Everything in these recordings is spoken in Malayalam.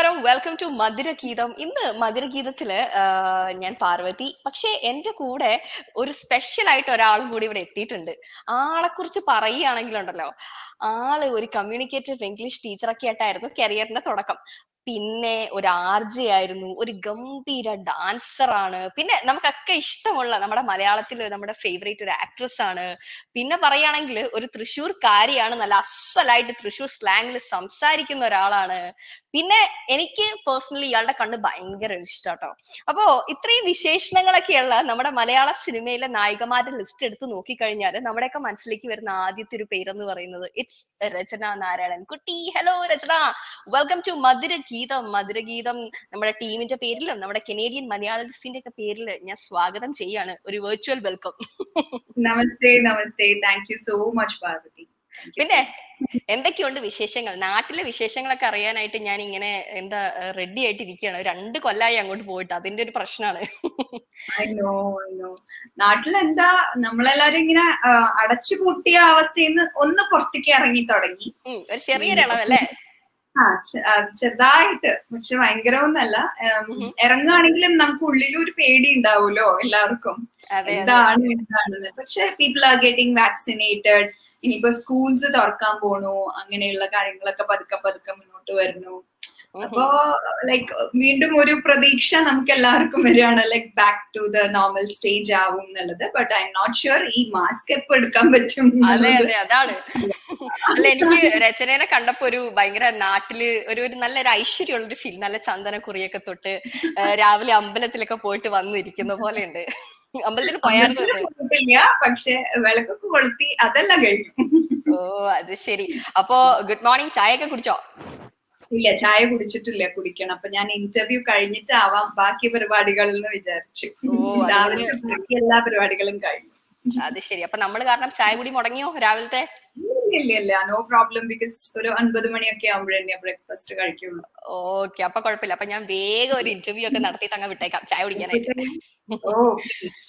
നമസ്കാരം വെൽക്കം ടു മധുരഗീതം ഇന്ന് മധുരഗീതത്തില് ആഹ് ഞാൻ പാർവതി പക്ഷെ എന്റെ കൂടെ ഒരു സ്പെഷ്യൽ ആയിട്ട് ഒരാളും കൂടി ഇവിടെ എത്തിയിട്ടുണ്ട് ആളെ കുറിച്ച് പറയുകയാണെങ്കിലുണ്ടല്ലോ ആള് ഒരു കമ്മ്യൂണിക്കേറ്റീവ് ഇംഗ്ലീഷ് ടീച്ചറൊക്കെ ആയിട്ടായിരുന്നു കരിയറിന്റെ തുടക്കം പിന്നെ ഒരു ആർജെ ആയിരുന്നു ഒരു ഗംഭീര ഡാൻസർ ആണ് പിന്നെ നമുക്കൊക്കെ ഇഷ്ടമുള്ള നമ്മുടെ മലയാളത്തിൽ നമ്മുടെ ഫേവറേറ്റ് ഒരു ആക്ട്രസ് ആണ് പിന്നെ പറയുകയാണെങ്കിൽ ഒരു തൃശ്ശൂർക്കാരിയാണ് നല്ല അസലായിട്ട് തൃശ്ശൂർ സ്ലാങ്ങിൽ സംസാരിക്കുന്ന ഒരാളാണ് പിന്നെ എനിക്ക് പേഴ്സണലി ഇയാളുടെ കണ്ണ് ഭയങ്കര ഇഷ്ടാട്ടോ അപ്പോ ഇത്രയും വിശേഷണങ്ങളൊക്കെയുള്ള നമ്മുടെ മലയാള സിനിമയിലെ നായികമാരുടെ ലിസ്റ്റ് എടുത്ത് നോക്കിക്കഴിഞ്ഞാൽ നമ്മുടെയൊക്കെ മനസ്സിലേക്ക് വരുന്ന ആദ്യത്തെ ഒരു പേരെന്ന് പറയുന്നത് it's Rachana Narayanankutty hello Rachana welcome to Madhurageetham Madhurageetham നമ്മുടെ ടീമിന്റെ പേരിലും നമ്മുടെ കനേഡിയൻ മലയാളിസിന്റെ ഒക്കെ പേരിൽ ഞാൻ സ്വാഗതം ചെയ്യാണ് ഒരു വെർച്വൽ വെൽക്കം നമസ്തേ നമസ്തേ thank you so much Parvathy Thank you പിന്നെ so എന്തൊക്കെയുണ്ട് വിശേഷങ്ങൾ നാട്ടിലെ വിശേഷങ്ങളൊക്കെ അറിയാനായിട്ട് ഞാൻ ഇങ്ങനെ എന്താ റെഡി ആയിട്ടിരിക്കുകയാണ് രണ്ട് കൊല്ലായി അങ്ങോട്ട് പോയിട്ട് അതിന്റെ ഒരു പ്രശ്നമാണ് much. I know, I know. നാട്ടിലെന്താ നമ്മളെല്ലാരും ഇങ്ങനെ ആ, അടച്ചുപൂട്ടിയ അവസ്ഥയിൽ നിന്ന് ഒന്ന് പുറത്തേക്ക് ഇറങ്ങി തുടങ്ങി ഉം, ഒരു ചെറിയൊരു ഇളവല്ലേ ആ ചെ- ആ, ചെറുതായിട്ട് പക്ഷെ ഭയങ്കരമൊന്നല്ല ഉം, ഉം. ഇറങ്ങുകയാണെങ്കിലും നമുക്ക് ഉള്ളിൽ ഒരു പേടി ഉണ്ടാവുമല്ലോ എല്ലാവർക്കും അതെ അതെ എന്താണ് എന്താണെന്ന് പക്ഷെ പീപ്പിൾ ആർ ഗെറ്റിംഗ് വാക്സിനേറ്റഡ് ഇനിയിപ്പോ സ്കൂൾസ് തുറക്കാൻ പോണു അങ്ങനെയുള്ള കാര്യങ്ങളൊക്കെ പതുക്കെ പതുക്കെ മുന്നോട്ട് വരുന്നു ഉം, അപ്പോ ലൈക്ക് വീണ്ടും ഒരു പ്രതീക്ഷ നമുക്ക് എല്ലാവർക്കും വരികയാണ് like back to the normal stage ആവും എന്നുള്ളത് but I am not sure ഈ മാസ്ക് എപ്പോ എടുക്കാൻ പറ്റും അതെ എന്നുള്ളത്. അതെ അതാണ് അല്ല എനിക്ക് രചനേനെ കണ്ടപ്പോ ഒരു ഭയങ്കര നാട്ടില് ഒരു ഒരു നല്ലൊരു ഐശ്വര്യമുള്ള ഒരു ഫീൽ നല്ല ചന്ദനക്കുറിയൊക്കെ തൊട്ട് ആ, രാവിലെ അമ്പലത്തിലൊക്കെ പോയിട്ട് വന്നിരിക്കുന്ന പോലെയുണ്ട് അമ്പലത്തിൽ പോയായിരുന്നു ഇന്ന്? പോയിട്ടില്ല പക്ഷെ വിളക്കൊക്കെ കൊളുത്തി അതെല്ലാം കഴിഞ്ഞു ഓ അത് ശരി അപ്പോ ഗുഡ് മോർണിംഗ് ചായ ഒക്കെ കുടിച്ചോ ഇല്ല ചായ കുടിച്ചിട്ടില്ല കുടിക്കണം അപ്പൊ ഞാൻ ഇന്റർവ്യൂ കഴിഞ്ഞിട്ടാവാം ബാക്കി പരിപാടികൾ എന്ന് വിചാരിച്ചു ഓ, അത് രാവിലെ ബാക്കി എല്ലാ പരിപാടികളും കഴിഞ്ഞു അത് ശരി അപ്പൊ നമ്മൾ കാരണം ചായ കുടി മുടങ്ങിയോ രാവിലത്തെ ഇല്ല ഇല്ല ഇല്ല നോ പ്രോബ്ലം ബിക്കോസ് ഒരു ഒൻപത് മണിയൊക്കെ ആവുമ്പോഴേ ബ്രേക്ക്ഫാസ്റ്റ് കഴിക്കുള്ളൂ ഓക്കെ അപ്പൊ കുഴപ്പമില്ല അപ്പൊ ഞാൻ വേഗം ഒരു ഇന്റർവ്യൂ ഒക്കെ നടത്തിയിട്ട് അങ്ങ് വിട്ടേക്കാം ചായ കുടിക്കാനായിട്ട് ഓ please.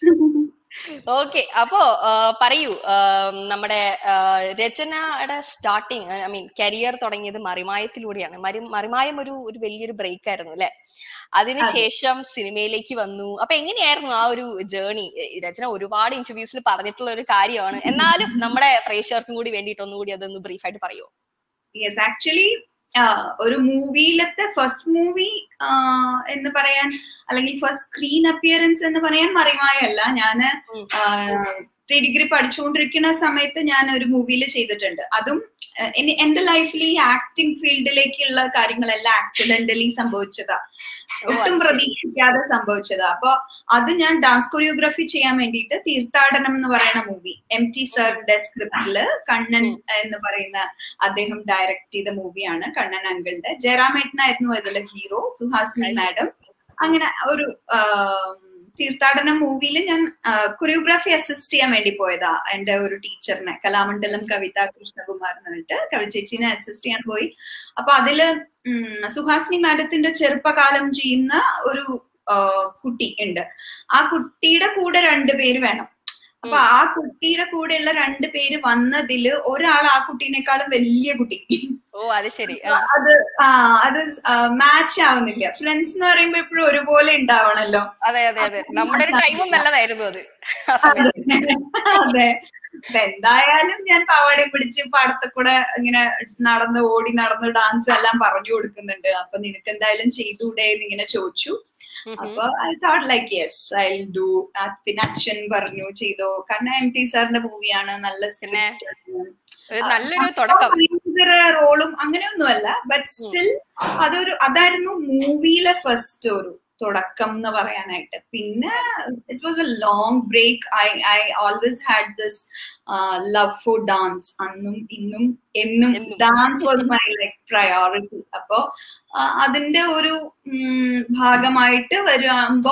ഓക്കെ അപ്പോ ആ, പറയൂ ആ, നമ്മുടെ ആ, രചനയുടെ സ്റ്റാർട്ടിങ് ഐ മീൻ കരിയർ തുടങ്ങിയത് മറിമായത്തിലൂടെയാണ് മറി മറിമായം ഒരു ഒരു വലിയൊരു ബ്രേക്ക് ആയിരുന്നു അല്ലെ അതിനുശേഷം സിനിമയിലേക്ക് വന്നു അപ്പൊ എങ്ങനെയായിരുന്നു ആ ഒരു ജേർണി രചന ഒരുപാട് ഇന്റർവ്യൂസിൽ പറഞ്ഞിട്ടുള്ള ഒരു കാര്യമാണ് എന്നാലും നമ്മുടെ പ്രേക്ഷകർക്കും കൂടി വേണ്ടിയിട്ട് ഒന്നുകൂടി അതൊന്ന് ബ്രീഫായിട്ട് പറയോ യെസ് ആക്ച്വലി ഒരു മൂവിയിലത്തെ ഫസ്റ്റ് മൂവി എന്ന് പറയാൻ അല്ലെങ്കിൽ ഫസ്റ്റ് സ്ക്രീൻ അപ്പിയറൻസ് എന്ന് പറയാൻ മറിമായല്ല ഞാൻ ഉം. പ്രീ ഡിഗ്രി പഠിച്ചുകൊണ്ടിരിക്കുന്ന സമയത്ത് ഞാൻ ഒരു മൂവിയിൽ ചെയ്തിട്ടുണ്ട് അതും ആ, എനി- എന്റെ ലൈഫിൽ ഈ ആക്ടിങ് ഫീൽഡിലേക്കുള്ള കാര്യങ്ങളെല്ലാം ആക്സിഡന്റലി സംഭവിച്ചതാ ഓ, ഒട്ടും അത് ശരി. പ്രതീക്ഷിക്കാതെ സംഭവിച്ചതാ അപ്പൊ അത് ഞാൻ ഡാൻസ് കൊറിയോഗ്രാഫി ചെയ്യാൻ വേണ്ടിയിട്ട് തീർത്ഥാടനം എന്ന് പറയുന്ന മൂവി എം ടി സാറിന്റെ സ്ക്രിപ്റ്റില് കണ്ണൻ ഉം. എന്ന് പറയുന്ന അദ്ദേഹം ഡയറക്ട് ചെയ്ത മൂവിയാണ് കണ്ണൻ അങ്കിളുടെ ജയറാമേട്ടനായിരുന്നു അതിലെ ഹീറോ സുഹാസിനി അത് ശരി. മാഡം അങ്ങനെ ഒരു ആം, തീർത്ഥാടനം മൂവിയിൽ ഞാൻ കൊറിയോഗ്രാഫി അസിസ്റ്റ് ചെയ്യാൻ വേണ്ടി പോയതാ എന്റെ ഒരു ടീച്ചറിനെ കലാമണ്ഡലം കവിത കൃഷ്ണകുമാർ എന്ന് പറഞ്ഞിട്ട് കവി ചേച്ചീനെ അസിസ്റ്റ് ചെയ്യാൻ പോയി അപ്പൊ അതില് ഉം, സുഹാസിനി മാഡത്തിന്റെ ചെറുപ്പകാലം ചെയ്യുന്ന ഒരു ആ, കുട്ടി ഉണ്ട് ആ കുട്ടിയുടെ കൂടെ രണ്ടുപേര് വേണം അപ്പൊ ഉം. ആ കുട്ടിയുടെ കൂടെയുള്ള രണ്ട് പേര് വന്നതില് ഒരാൾ ആ കുട്ടീനേക്കാളും വലിയ കുട്ടി ഓ അത് ശരി ആ, അത് ആ അത് മാച്ച് ആവുന്നില്ല ഫ്രണ്ട്സ് എന്ന് പറയുമ്പോ എപ്പോഴും ഒരുപോലെ ഉണ്ടാവണല്ലോ അതെ അതെ അതെ നമ്മുടെ ഒരു ടൈമും നല്ലതായിരുന്നു അത് ആ സമയത്ത് അതെ അപ്പൊ എന്തായാലും ഞാൻ പാവാടയും പിടിച്ച് പാടത്തെ കൂടെ ഇങ്ങനെ നടന്ന് ഓടി നടന്ന് ഡാൻസ് എല്ലാം പറഞ്ഞു കൊടുക്കുന്നുണ്ട് അപ്പൊ നിനക്ക് എന്തായാലും ചെയ്തൂടെ എന്ന് ഇങ്ങനെ ചോദിച്ചു ഉം ഉം. അപ്പൊ I thought like yes I do പിന്നെ അച്ഛൻ പറഞ്ഞു ചെയ്തോ കാരണം എം ടി സാറിന്റെ മൂവിയാണ് നല്ല പിന്നെ script ആണ്. ഒരു നല്ലൊരു തുടക്കം ഭയങ്കര റോളും അങ്ങനെയൊന്നുമല്ല ബട്ട് സ്റ്റിൽ അതൊരു അതായിരുന്നു മൂവിയിലെ ഫസ്റ്റ് ഒരു തുടക്കം എന്ന് പറയാനായിട്ട് പിന്നെ it was a long break I I always had this love for dance അന്നും ഇന്നും എന്നും എന്നും. Dance was my like priority അപ്പോ ആ, അതിന്റെ ഒരു ഉം, ഭാഗമായിട്ട് വരുമ്പോ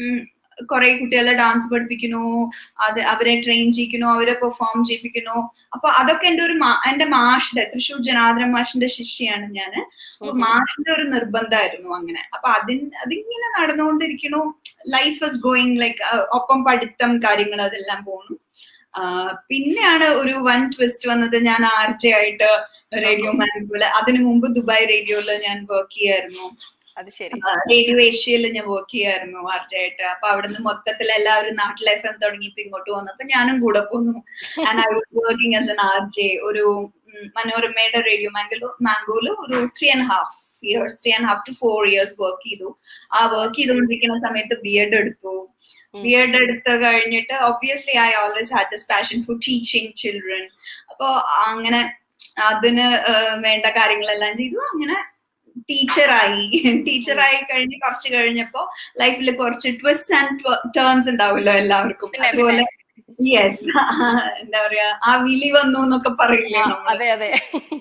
കുറെ കുട്ടികളെ ഡാൻസ് പഠിപ്പിക്കണു അത് അവരെ ട്രെയിൻ ചെയ്യിക്കണു അവരെ പെർഫോം ചെയ്യിപ്പിക്കണു അപ്പൊ അതൊക്കെ എന്റെ ഒരു മാ- എന്റെ മാഷിന്റെ തൃശ്ശൂർ ജനാർദ്ദൻ മാഷിന്റെ ശിഷ്യയാണ് ഞാൻ അപ്പൊ ഉം. മാഷിന്റെ ഒരു നിർബന്ധമായിരുന്നു അങ്ങനെ അപ്പൊ അതിൻ അതിങ്ങനെ നടന്നുകൊണ്ടിരിക്കണു ലൈഫ് ഇസ് ഗോയിങ് ലൈക്ക് ഒപ്പം പഠിത്തം കാര്യങ്ങൾ അതെല്ലാം പോണു പിന്നെയാണ് ഒരു വൺ ട്വിസ്റ്റ് വന്നത് ഞാൻ ആർ ജെ ആയിട്ട് റേഡിയോ മാൻഗോല് അതിനു മുമ്പ് ദുബായ് റേഡിയോയില് ഞാൻ വർക്ക് ചെയ്യായിരുന്നു അത് ശരി റേഡിയോ ഏഷ്യയിൽ ഞാൻ വർക്ക് ചെയ്യായിരുന്നു ആർ ജെ ആയിട്ട് അപ്പൊ അവിടുന്ന് മൊത്തത്തിൽ എല്ലാവരും നാട്ടിൽ എഫ് എം തുടങ്ങിയപ്പോ ഇങ്ങോട്ട് വന്നു അപ്പൊ ഞാനും കൂടെ പോന്നു and I was working as an R J ഒരു മനോരമയുടെ റേഡിയോ മാംഗോ മാംഗോയില് ഒരു three and half years three and half two four years work ചെയ്തു ആ വർക്ക് ചെയ്തുകൊണ്ടിരിക്കുന്ന സമയത്ത് ബി എഡ് എടുത്തു ബി എഡ് എടുത്ത് കഴിഞ്ഞിട്ട് obviously I always had this passion for teaching children അപ്പോ അങ്ങനെ അതിന് വേണ്ട കാര്യങ്ങളെല്ലാം ചെയ്തു അങ്ങനെ ടീച്ചറായി ടീച്ചറായി കഴിഞ്ഞ് കുറച്ച് കഴിഞ്ഞപ്പോ ലൈഫിൽ കുറച്ച് ട്വിസ്റ്റ് ആൻഡ് ടേൺസ് ഉണ്ടാവുമല്ലോ എല്ലാവർക്കും അതുപോലെ യെസ് എന്താ പറയാ ആ വിളി വന്നു എന്നൊക്കെ പറയില്ലേ അതെ അതെ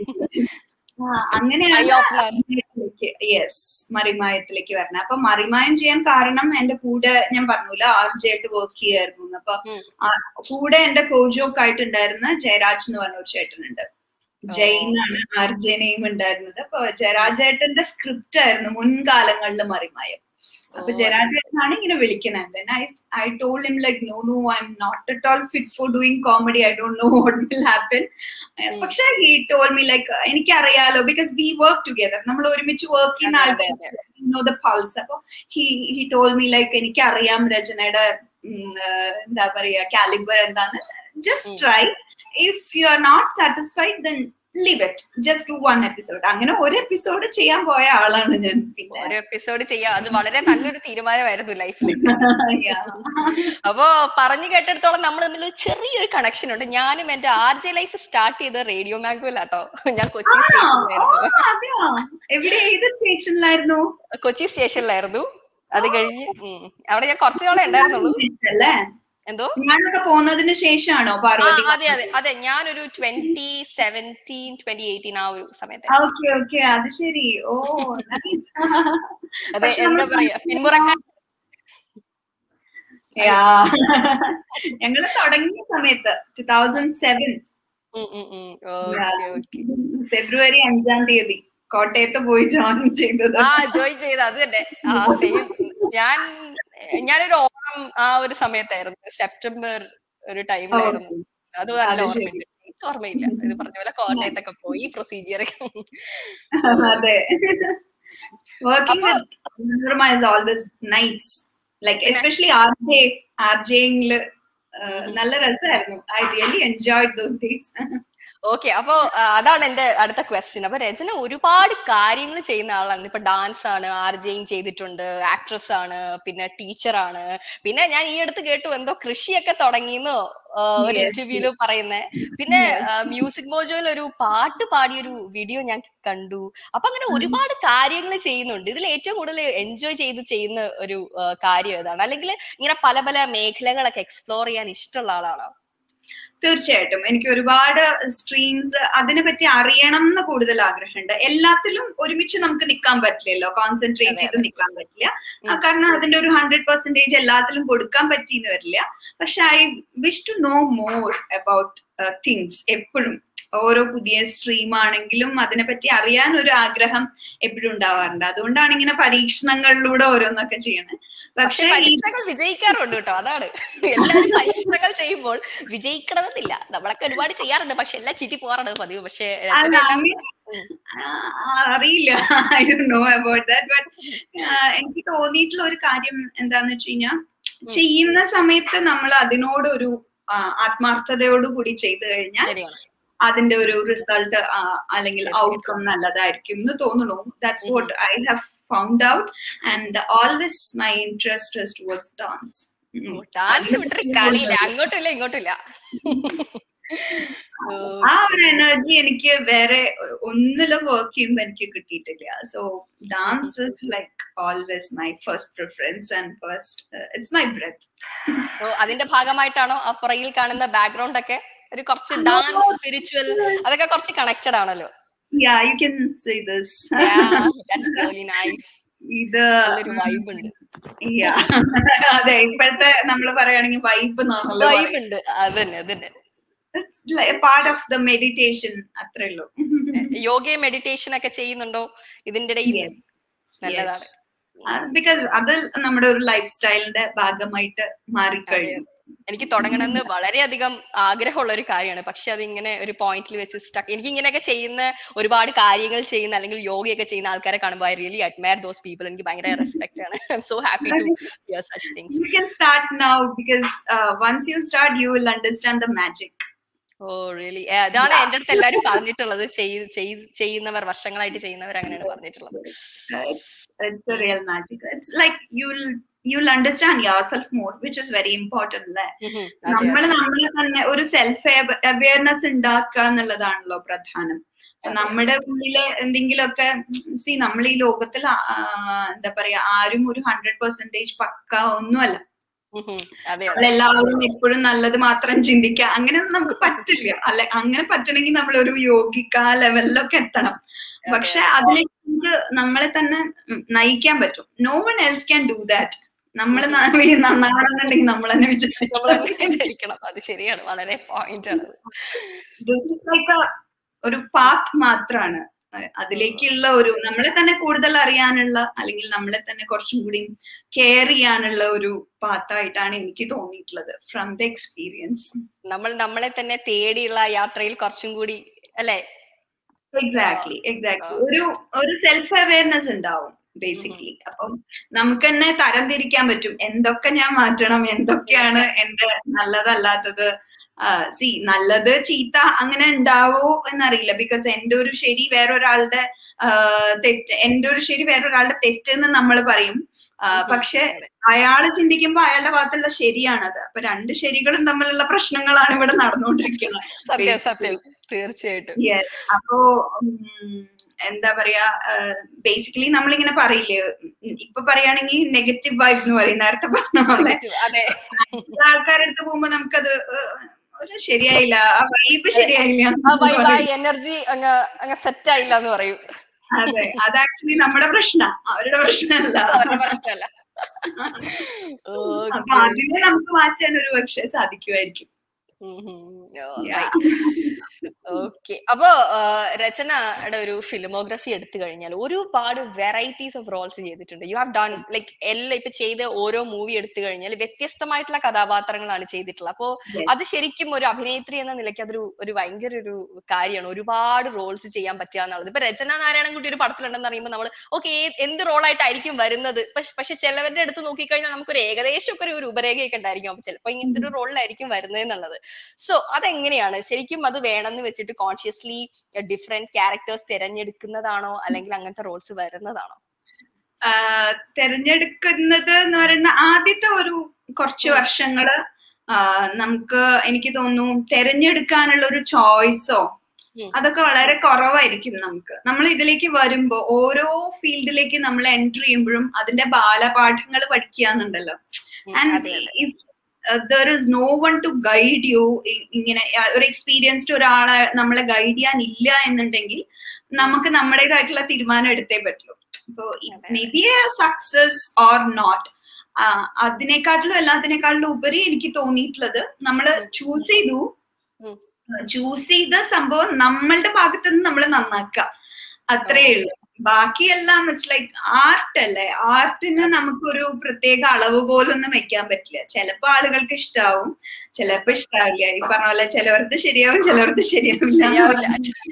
അങ്ങനെയാണ് യെസ് മറിമായത്തിലേക്ക് വരണേ അപ്പൊ മറിമായം ചെയ്യാൻ കാരണം എന്റെ കൂടെ ഞാൻ പറഞ്ഞില്ല ആർ ജെ ആയിട്ട് വർക്ക് ചെയ്യായിരുന്നു അപ്പൊ കൂടെ എന്റെ കോജോക്ക് ആയിട്ടുണ്ടായിരുന്ന ജയരാജ് എന്ന് പറഞ്ഞ ഒരു ചേട്ടനുണ്ട് ജയ് എന്നാണ് ആർ ജെ നെയിം ഉണ്ടായിരുന്നത് അപ്പൊ ജയരാജേട്ടന്റെ സ്ക്രിപ്റ്റ് ആയിരുന്നു മുൻകാലങ്ങളിൽ മറിമായം അപ്പൊ ജയരാജേട്ടനാണ് ഇങ്ങനെ വിളിക്കണത് I I told him like no no I am not at all fit for doing comedy I don't know what will happen പക്ഷെ ഹി ടോൾ മീ ലൈക്ക് എനിക്കറിയാലോ ബിക്കോസ് വി വർക്ക് ടുഗെദർ നമ്മൾ ഒരുമിച്ച് വർക്ക് ചെയ്യുന്ന ആൾക്കാർ നോ ദ പൾസ് അപ്പൊ he he told me like എനിക്കറിയാം രചനയുടെ എന്താ പറയാ കാലിബർ എന്താന്ന് just try if you are not satisfied then leave it just to one episode അങ്ങനെ ഒരു എപ്പിസോഡ് ചെയ്യാൻ പോയ ആളാണ് ഞാൻ പിന്നെ ഒരു എപ്പിസോഡ് ചെയ്യാം അത് വളരെ നല്ലൊരു തീരുമാനമായിരുന്നു ലൈഫിൽ അപ്പോ പറഞ്ഞു കേട്ടിടത്തോളം നമ്മൾ തമ്മിൽ ഒരു ചെറിയൊരു കണക്ഷൻ ഉണ്ട് ഞാനും എന്റെ ആർ ജെ ലൈഫ് സ്റ്റാർട്ട് ചെയ്ത് റേഡിയോ മാംഗോയിലാട്ടോ ഞാൻ കൊച്ചി എവിടെ ഏത് സ്റ്റേഷനിലായിരുന്നു കൊച്ചി സ്റ്റേഷനിലായിരുന്നു അത് കഴിഞ്ഞ് അവിടെ ഞാൻ കുറച്ചു നാളെ ഉണ്ടായിരുന്നുള്ളൂ എന്തോ ഞാനൊക്കെ പോകുന്നതിന് ശേഷമാണോ പാർവതി അതെ അതെ അതെ ഞാനൊരു ട്വന്റി സെവൻറ്റീൻ ട്വന്റി എയ്റ്റീൻ ആ ഒരു സമയത്ത് ഓക്കെ ഓക്കെ അത് ശരി ഓ അതെ എന്താ പറയാ പിന്മുറക്കാൻ ഞങ്ങള് തുടങ്ങിയ സമയത്ത് ടു തൗസൻഡ് സെവൻ ഫെബ്രുവരി അഞ്ചാം തീയതി കോട്ടയത്ത് പോയി ജോയിൻ ചെയ്തത് ആ ജോയിൻ ചെയ്ത അത് തന്നെ ആ സെയിം ഞാൻ ഞാനൊരു ഓണം ആ ഒരു സമയത്തായിരുന്നു സെപ്റ്റംബർ ഒരു ടൈമിലായിരുന്നു അത് നല്ല ഓർമ്മയുണ്ട് എനിക്ക് ഓർമ്മയില്ല ഇത് പറഞ്ഞ പോലെ കോട്ടയത്തൊക്കെ പോയി പ്രൊസീജിയർ അതെ working is always nice like especially R J R ജെയില് നല്ല രസമായിരുന്നു I really enjoy those days okay അപ്പോ അതാണ് എന്റെ അടുത്ത ക്വസ്റ്റ്യൻ അപ്പൊ രചന ഒരുപാട് കാര്യങ്ങൾ ചെയ്യുന്ന ആളാണ് ഇപ്പൊ ഡാൻസ് ആണ് ആർ ജെയും ചെയ്തിട്ടുണ്ട് ആക്ട്രസ് ആണ് പിന്നെ ടീച്ചറാണ് പിന്നെ ഞാൻ ഈ അടുത്ത് കേട്ടു എന്തോ കൃഷിയൊക്കെ തുടങ്ങിയെന്നോ ഒരു ഇന്റർവ്യൂല് പറയുന്നേ പിന്നെ മ്യൂസിക് മോജോയിൽ ഒരു പാട്ട് പാടിയൊരു വീഡിയോ ഞാൻ കണ്ടു അപ്പൊ അങ്ങനെ ഒരുപാട് കാര്യങ്ങൾ ചെയ്യുന്നുണ്ട് ഇതിൽ ഏറ്റവും കൂടുതൽ എൻജോയ് ചെയ്ത് ചെയ്യുന്ന ഒരു കാര്യം ഏതാണ് അല്ലെങ്കിൽ ഇങ്ങനെ പല പല മേഖലകളൊക്കെ എക്സ്പ്ലോർ ചെയ്യാൻ ഇഷ്ടമുള്ള ആളാണോ തീർച്ചയായിട്ടും എനിക്ക് ഒരുപാട് സ്ട്രീംസ് അതിനെ പറ്റി അറിയണം എന്ന് കൂടുതൽ ആഗ്രഹമുണ്ട് എല്ലാത്തിലും ഒരുമിച്ച് നമുക്ക് നിൽക്കാൻ പറ്റില്ലല്ലോ കോൺസെൻട്രേറ്റ് ചെയ്ത് നിൽക്കാൻ പറ്റില്ല കാരണം അതിന്റെ ഒരു ഹൺഡ്രഡ് പെർസെന്റേജ് എല്ലാത്തിലും കൊടുക്കാൻ പറ്റിയെന്ന് വരില്ല പക്ഷെ I wish to know more about things എപ്പോഴും ഓരോ പുതിയ സ്ട്രീം ആണെങ്കിലും അതിനെപ്പറ്റി അറിയാൻ ഒരു ആഗ്രഹം എപ്പോഴും ഉണ്ടാവാറുണ്ട് അതുകൊണ്ടാണ് ഇങ്ങനെ പരീക്ഷണങ്ങളിലൂടെ ഓരോന്നൊക്കെ ചെയ്യണത് പക്ഷെ പരീക്ഷണങ്ങൾ വിജയിക്കാറുണ്ട് കേട്ടോ അതാണ് എല്ലാവരും പരീക്ഷണങ്ങൾ ചെയ്യുമ്പോൾ വിജയിക്കണമെന്നില്ല നമ്മളൊക്കെ ഒരുപാട് ചെയ്യാറുണ്ട് പക്ഷെ എല്ലാം ചിറ്റി പോകാറുണ്ട് പതിവ് പക്ഷെ അറിയില്ല I do know about that but എനിക്ക് തോന്നിയിട്ടുള്ള ഒരു കാര്യം എന്താന്ന് വെച്ച് കഴിഞ്ഞാൽ ചെയ്യുന്ന സമയത്ത് നമ്മൾ അതിനോട് ഒരു ആത്മാർത്ഥതയോട് കൂടി ചെയ്തു കഴിഞ്ഞാൽ അതിന്റെ ഒരു റിസൾട്ട് അല്ലെങ്കിൽ ഔട്ട്കം നല്ലതായിരിക്കും എന്ന് തോന്നുന്നു that's what I have found out and always my interest is towards dance dance വിട്ടൊരു കളിയില്ല അങ്ങോട്ടില്ല ഇങ്ങോട്ടില്ല ആ ഒരു എനർജി എനിക്ക് വേറെ ഒന്നിലും വർക്ക് ചെയ്യുമ്പോൾ എനിക്ക് കിട്ടിയിട്ടില്ല so dance is like always my first preference and first it's my breath അതിന്റെ ഭാഗമായിട്ടാണോ ആ പുറകിൽ കാണുന്ന ബാക്ക്ഗ്രൗണ്ട് ഒക്കെ ഒരു കുറച്ച് ഡാൻസ് സ്പിരിച്വൽ അതൊക്കെ കുറച്ച് കണക്റ്റഡ് ആണല്ലോ yeah you can say this that's really nice ഇത് നല്ലൊരു വൈബ് ഉണ്ട് അതെ ഇപ്പോഴത്തെ നമ്മൾ പറയുകയാണെങ്കിൽ വൈബ് വൈബ് ഉണ്ട് അതന്നെ അതന്നെ പാർട്ട് ഓഫ് ദ മെഡിറ്റേഷൻ അത്രേ ഉള്ളൂ യോഗ മെഡിറ്റേഷൻ ഒക്കെ ചെയ്യുന്നുണ്ടോ ഇതിന്റെ ഇടയിൽ നല്ലതാണ് ബിക്കോസ് അത് നമ്മുടെ ഒരു ലൈഫ് സ്റ്റൈലിന്റെ ഭാഗമായിട്ട് മാറിക്കഴിഞ്ഞു എനിക്ക് തുടങ്ങണമെന്ന് വളരെയധികം ആഗ്രഹമുള്ള ഒരു കാര്യമാണ് പക്ഷെ അത് ഇങ്ങനെ ഒരു പോയിന്റിൽ വെച്ച് സ്റ്റക്ക് എനിക്ക് ഇങ്ങനെയൊക്കെ ചെയ്യുന്ന ഒരുപാട് കാര്യങ്ങൾ ചെയ്യുന്ന അല്ലെങ്കിൽ യോഗയൊക്കെ ചെയ്യുന്ന ആൾക്കാരെ കാണുമ്പോൾ I really admire those people എനിക്ക് ഭയങ്കര റെസ്പെക്ട് ആണ് I am so happy to hear such things You can start now because uh, once you start, you will understand the magic. Oh really അതാണ് എന്റെ അടുത്ത് എല്ലാരും പറഞ്ഞിട്ടുള്ളത് ചെയ്- ചെയ്- ചെയ്യുന്നവർ വർഷങ്ങളായിട്ട് ചെയ്യുന്നവർ അങ്ങനെയാണ് പറഞ്ഞിട്ടുള്ളത് It's, it's a real magic. It's like you'll you'll understand yourself more, which is very important. അല്ലേ ഉം ഉം. അതെ, നമ്മൾ അതെ. നമ്മളെ തന്നെ ഒരു സെൽഫ് അവയർനെസ് ഉണ്ടാക്കുക എന്നുള്ളതാണല്ലോ പ്രധാനം അതെ. നമ്മുടെ ഉള്ളില് എന്തെങ്കിലുമൊക്കെ സി നമ്മൾ ഈ ലോകത്തിൽ ആ, എന്താ പറയാ ആരും ഒരു ഹൺഡ്രഡ് പെർസെന്റേജ് പക്ക ഒന്നുമല്ല ഉം ഉം. അതെ അതെ നമ്മളെല്ലാവരും എപ്പോഴും നല്ലത് മാത്രം ചിന്തിക്കുക അങ്ങനെയൊന്നും നമുക്ക് പറ്റില്ല അല്ലെ അങ്ങനെ പറ്റണമെങ്കിൽ നമ്മൾ ഒരു യോഗിക്ക ലെവലിലൊക്കെ എത്തണം പക്ഷെ അതിലേക്ക് നമുക്ക് നമ്മളെ തന്നെ ഉം നയിക്കാൻ പറ്റും no one else can do that നമ്മൾ നന്നാണെന്നുണ്ടെങ്കിൽ നമ്മൾ തന്നെ നമ്മൾ തന്നെ വിചാരിക്കണം അത് ശരിയാണ് വളരെ പോയിന്റ് ആണ് ദിസ് ഇസ് ലൈക്ക് ഒരു പാത്ത് മാത്രമാണ് അതിലേക്കുള്ള ഒരു നമ്മളെ തന്നെ കൂടുതൽ അറിയാനുള്ള അല്ലെങ്കിൽ നമ്മളെ തന്നെ കുറച്ചും കൂടി കെയർ ചെയ്യാനുള്ള ഒരു പാത്തായിട്ടാണ് എനിക്ക് തോന്നിയിട്ടുള്ളത് ഫ്രം ദ എക്സ്പീരിയൻസ് നമ്മൾ നമ്മളെ തന്നെ തേടിയുള്ള ആ യാത്രയിൽ കുറച്ചും കൂടി അല്ലെ എക്സാക്ട്ലി എക്സാക്ട്ലി ഒരു ഒരു സെൽഫ് അവയർനെസ് ഉണ്ടാവും ബേസിക്കലി അപ്പം നമുക്ക് തന്നെ തരംതിരിക്കാൻ പറ്റും എന്തൊക്കെ ഞാൻ മാറ്റണം എന്തൊക്കെയാണ് എന്റെ നല്ലതല്ലാത്തത് സി നല്ലത് ചീത്ത അങ്ങനെ ഉണ്ടാവോ എന്നറിയില്ല ബിക്കോസ് എന്റെ ഒരു ശരി വേറൊരാളുടെ തെറ്റ് എന്റെ ഒരു ശരി വേറൊരാളുടെ തെറ്റ് എന്ന് നമ്മൾ പറയും പക്ഷെ അയാള് ചിന്തിക്കുമ്പോ അയാളുടെ ഭാഗത്തുള്ള ശരിയാണത് അപ്പൊ രണ്ട് ശരികളും തമ്മിലുള്ള പ്രശ്നങ്ങളാണ് ഇവിടെ നടന്നുകൊണ്ടിരിക്കുന്നത് സത്യം സത്യം തീർച്ചയായിട്ടും യെസ് അപ്പോ എന്താ പറയാ ബേസിക്കലി നമ്മളിങ്ങനെ പറയില്ലേ ഇപ്പൊ പറയുകയാണെങ്കിൽ നെഗറ്റീവ് വൈബ് എന്ന് പറയും നേരത്തെ പറഞ്ഞ പോലെ അതെ ആൾക്കാരുടെ അടുത്ത് പോകുമ്പോ നമുക്കത് ഒരു ശരിയായില്ല ആ വൈബ് ശരിയായില്ല ആ വൈബ് ആ എനർജി അങ്ങ് അങ്ങ് സെറ്റ് ആയില്ല എന്ന് പറയും അതെ അത് ആക്ച്വലി നമ്മുടെ പ്രശ്ന അവരുടെ പ്രശ്നമല്ല അവരുടെ പ്രശ്നമല്ല അപ്പൊ അതിനെ നമുക്ക് മാറ്റാൻ ഒരു പക്ഷെ സാധിക്കുമായിരിക്കും ഓക്കെ അപ്പോ രചനയുടെ ഒരു ഫിലിമോഗ്രഫി എടുത്തു കഴിഞ്ഞാൽ ഒരുപാട് വെറൈറ്റീസ് ഓഫ് റോൾസ് ചെയ്തിട്ടുണ്ട് യു ഹാവ് ഡൺ ലൈക്ക് എല്ലാം ഇപ്പൊ ചെയ്ത ഓരോ മൂവി എടുത്തു കഴിഞ്ഞാൽ വ്യത്യസ്തമായിട്ടുള്ള കഥാപാത്രങ്ങളാണ് ചെയ്തിട്ടുള്ളത് അപ്പോ അത് ശരിക്കും ഒരു അഭിനേത്രി എന്ന നിലയ്ക്ക് അതൊരു ഒരു ഭയങ്കര ഒരു കാര്യമാണ് ഒരുപാട് റോൾസ് ചെയ്യാൻ പറ്റുക എന്നുള്ളത് ഇപ്പൊ രചന നാരായണൻകുട്ടി ഒരു പടത്തിലുണ്ടെന്ന് അറിയുമ്പോൾ നമ്മൾ ഓക്കെ എന്ത് റോളായിട്ടായിരിക്കും വരുന്നത് പക്ഷെ ചിലവരുടെ അടുത്ത് നോക്കിക്കഴിഞ്ഞാൽ നമുക്കൊരു ഏകദേശം ഒക്കെ ഒരു ഉപരേഖയൊക്കെ ഉണ്ടായിരിക്കും അപ്പൊ ചിലപ്പോൾ ഇങ്ങനത്തെ ഒരു റോളിലായിരിക്കും വരുന്നത് എന്നുള്ളത് സോ അതെങ്ങനെയാണ് ശരിക്കും അത് വേണമെന്ന് വെച്ചിട്ട് കോൺഷ്യസ്ലി ഡിഫറെന്റ് ക്യാരക്ടേഴ്സ് തിരഞ്ഞെടുക്കുന്നതാണോ അല്ലെങ്കിൽ അങ്ങനത്തെ റോൾസ് വരുന്നതാണോ തിരഞ്ഞെടുക്കുന്നത് എന്ന് പറയുന്ന ആദ്യത്തെ ഒരു കുറച്ച് വർഷങ്ങള് നമുക്ക് എനിക്ക് തോന്നുന്നു തിരഞ്ഞെടുക്കാനുള്ള ഒരു ചോയ്സോ അതൊക്കെ വളരെ കുറവായിരിക്കും നമുക്ക് നമ്മൾ ഇതിലേക്ക് വരുമ്പോ ഓരോ ഫീൽഡിലേക്ക് നമ്മൾ എൻട്രി ചെയ്യുമ്പോഴും അതിന്റെ ബാലപാഠങ്ങൾ പഠിക്കാന്നുണ്ടല്ലോ and there is no one to guide you ഇങ്ങനെ ഒരു എക്സ്പീരിയൻസ്ഡ് ഒരാളെ നമ്മളെ ഗൈഡ് ചെയ്യാൻ ഇല്ല എന്നുണ്ടെങ്കിൽ നമുക്ക് നമ്മുടേതായിട്ടുള്ള തീരുമാനം എടുത്തേ പറ്റുള്ളൂ അപ്പോ maybe a success or not അതിനെക്കാട്ടിലും എല്ലാത്തിനെക്കാട്ടിലും ഉപരി എനിക്ക് തോന്നിയിട്ടുള്ളത് നമ്മൾ ചൂസ് ചെയ്തു ചൂസ് ചെയ്ത സംഭവം നമ്മളുടെ ഭാഗത്ത് നിന്ന് നമ്മൾ നന്നാക്കുക അത്രേ ഉള്ളൂ ബാക്കിയെല്ലാം ഇറ്റ്സ് ലൈക്ക് ആർട്ട് അല്ലേ ആർട്ടിന് നമുക്കൊരു പ്രത്യേക അളവുകോലൊന്നും വെക്കാൻ പറ്റില്ല ചിലപ്പോ ആളുകൾക്ക് ഇഷ്ടാവും ചിലപ്പോ ഇഷ്ടാവില്ല ഈ പറഞ്ഞ പോലെ ചിലവർക്ക് ശരിയാവും ചിലവർക്ക് ശരിയാവില്ല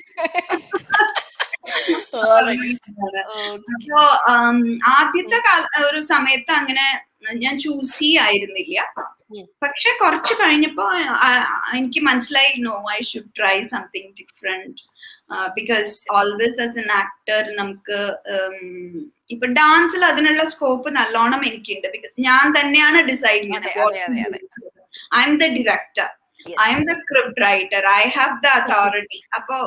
അപ്പോ ആദ്യത്തെ കാല ഒരു സമയത്ത് അങ്ങനെ ഞാൻ ചൂസ് ചെയ്യായിരുന്നില്ല പക്ഷെ കുറച്ച് കഴിഞ്ഞപ്പോ എനിക്ക് മനസ്സിലായി no I should try something different because always as an actor നമുക്ക് ഇപ്പൊ ഡാൻസിൽ അതിനുള്ള സ്കോപ്പ് നല്ലോണം എനിക്കുണ്ട് ബിക്കോസ് ഞാൻ തന്നെയാണ് ഡിസൈഡ് ചെയ്യുന്നത് I am the director I am the script writer I have the authority അപ്പോ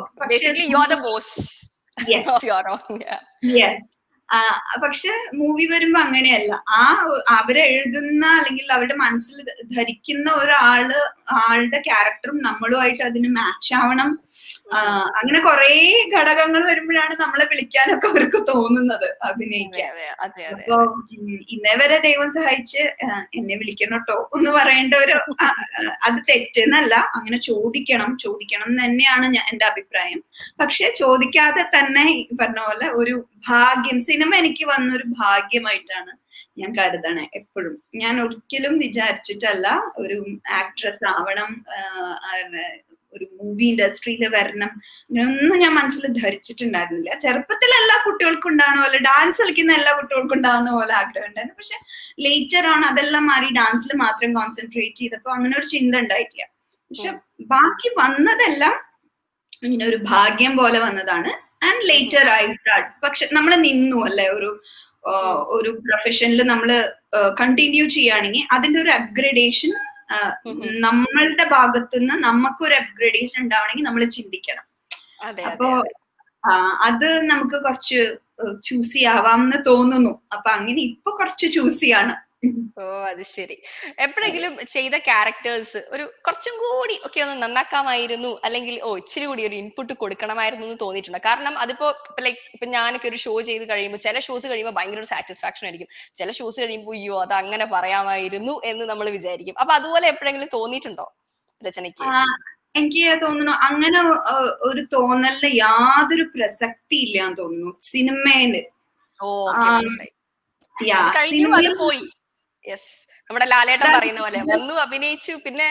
യെസ് പക്ഷെ മൂവി വരുമ്പോ അങ്ങനെയല്ല ആ അവരെ എഴുതുന്ന അല്ലെങ്കിൽ അവരുടെ മനസ്സിൽ ധരിക്കുന്ന ഒരാള് ആളുടെ ക്യാരക്ടറും നമ്മളുമായിട്ട് അതിന് മാച്ച് ആവണം അങ്ങനെ കുറെ ഘടകങ്ങൾ വരുമ്പോഴാണ് നമ്മളെ വിളിക്കാനൊക്കെ അവർക്ക് തോന്നുന്നത് അഭിനയിക്കാൻ അപ്പൊ ഇന്നേ വരെ ദൈവം സഹായിച്ച് എന്നെ വിളിക്കണോട്ടോ എന്ന് പറയേണ്ട ഒരു അത് തെറ്റെന്നല്ല അങ്ങനെ ചോദിക്കണം ചോദിക്കണം എന്ന് തന്നെയാണ് ഞാൻ എന്റെ അഭിപ്രായം പക്ഷെ ചോദിക്കാതെ തന്നെ പറഞ്ഞ പോലെ ഒരു ഭാഗ്യം സി സിനിമ എനിക്ക് വന്നൊരു ഭാഗ്യമായിട്ടാണ് ഞാൻ കരുതണേ എപ്പോഴും ഞാൻ ഒരിക്കലും വിചാരിച്ചിട്ടല്ല ഒരു ആക്ട്രസ് ആവണം ആഹ് ആഹ് ഒരു മൂവി ഇൻഡസ്ട്രിയിൽ വരണം ഇങ്ങനെയൊന്നും ഞാൻ മനസ്സിൽ ധരിച്ചിട്ടുണ്ടായിരുന്നില്ല ചെറുപ്പത്തിൽ എല്ലാ കുട്ടികൾക്കും ഉണ്ടാകുന്ന പോലെ ഡാൻസ് കളിക്കുന്ന എല്ലാ കുട്ടികൾക്കും ഉണ്ടാകുന്ന പോലെ ആഗ്രഹം ഉണ്ടായിരുന്നു പക്ഷെ ലേറ്റർ ആണ് അതെല്ലാം മാറി ഡാൻസിൽ മാത്രം കോൺസെൻട്രേറ്റ് ചെയ്തപ്പോ അങ്ങനെ ഒരു ചിന്ത ഉണ്ടായിട്ടില്ല പക്ഷെ ബാക്കി വന്നതെല്ലാം ഇങ്ങനെ ഒരു ഭാഗ്യം പോലെ വന്നതാണ് ആൻഡ് ലേറ്റർ ഐ സ്റ്റാർട്ട് പക്ഷെ നമ്മൾ നിന്നു അല്ലെ ഒരു ആ, ഒരു പ്രൊഫഷനിൽ നമ്മൾ കണ്ടിന്യൂ ചെയ്യുകയാണെങ്കിൽ അതിന്റെ ഒരു അപ്ഗ്രഡേഷൻ നമ്മളുടെ ഭാഗത്തുനിന്ന് നമുക്കൊരു അപ്ഗ്രഡേഷൻ ഉണ്ടാവണമെങ്കിൽ നമ്മൾ ചിന്തിക്കണം അതെ അപ്പോ അതെ ആ, അത് നമുക്ക് കുറച്ച് ചൂസ് ചെയ്യാവാം എന്ന് തോന്നുന്നു അപ്പൊ അങ്ങനെ ഇപ്പൊ കുറച്ച് ചൂസ് ചെയ്യാണ് ഓ അത് ശരി എപ്പോഴെങ്കിലും ചെയ്ത ക്യാരക്ടേഴ്സ് ഒരു കുറച്ചും കൂടി ഒക്കെ ഒന്ന് നന്നാക്കാമായിരുന്നു അല്ലെങ്കിൽ ഓ ഇച്ചിരി കൂടി ഒരു ഇൻപുട്ട് കൊടുക്കണമായിരുന്നു എന്ന് തോന്നിയിട്ടുണ്ട് കാരണം അതിപ്പോ ലൈക്ക് ഇപ്പൊ ഞാനൊക്കെ ഒരു ഷോ ചെയ്ത് കഴിയുമ്പോൾ ചില ഷോസ് കഴിയുമ്പോൾ ഭയങ്കര ഒരു സാറ്റിസ്ഫാക്ഷൻ ആയിരിക്കും ചില ഷോസ് കഴിയുമ്പോൾ അയ്യോ അത് അങ്ങനെ പറയാമായിരുന്നു എന്ന് നമ്മൾ വിചാരിക്കും അപ്പൊ അതുപോലെ എപ്പോഴെങ്കിലും തോന്നിയിട്ടുണ്ടോ രചനയ്ക്ക് ആ, എനിക്ക് തോന്നുന്നു അങ്ങനെ ആ, ഒരു തോന്നലിന് യാതൊരു പ്രസക്തി ഇല്ല എന്ന് തോന്നുന്നു സിനിമയില് ഓ ആ, മനസ്സിലായി യാ, അത് കഴിഞ്ഞു അത് സിനിമയിൽ പോയി യെസ് നമ്മുടെ ലാലേട്ടൻ പറയുന്ന പോലെ വന്നു അഭിനയിച്ചു പിന്നെ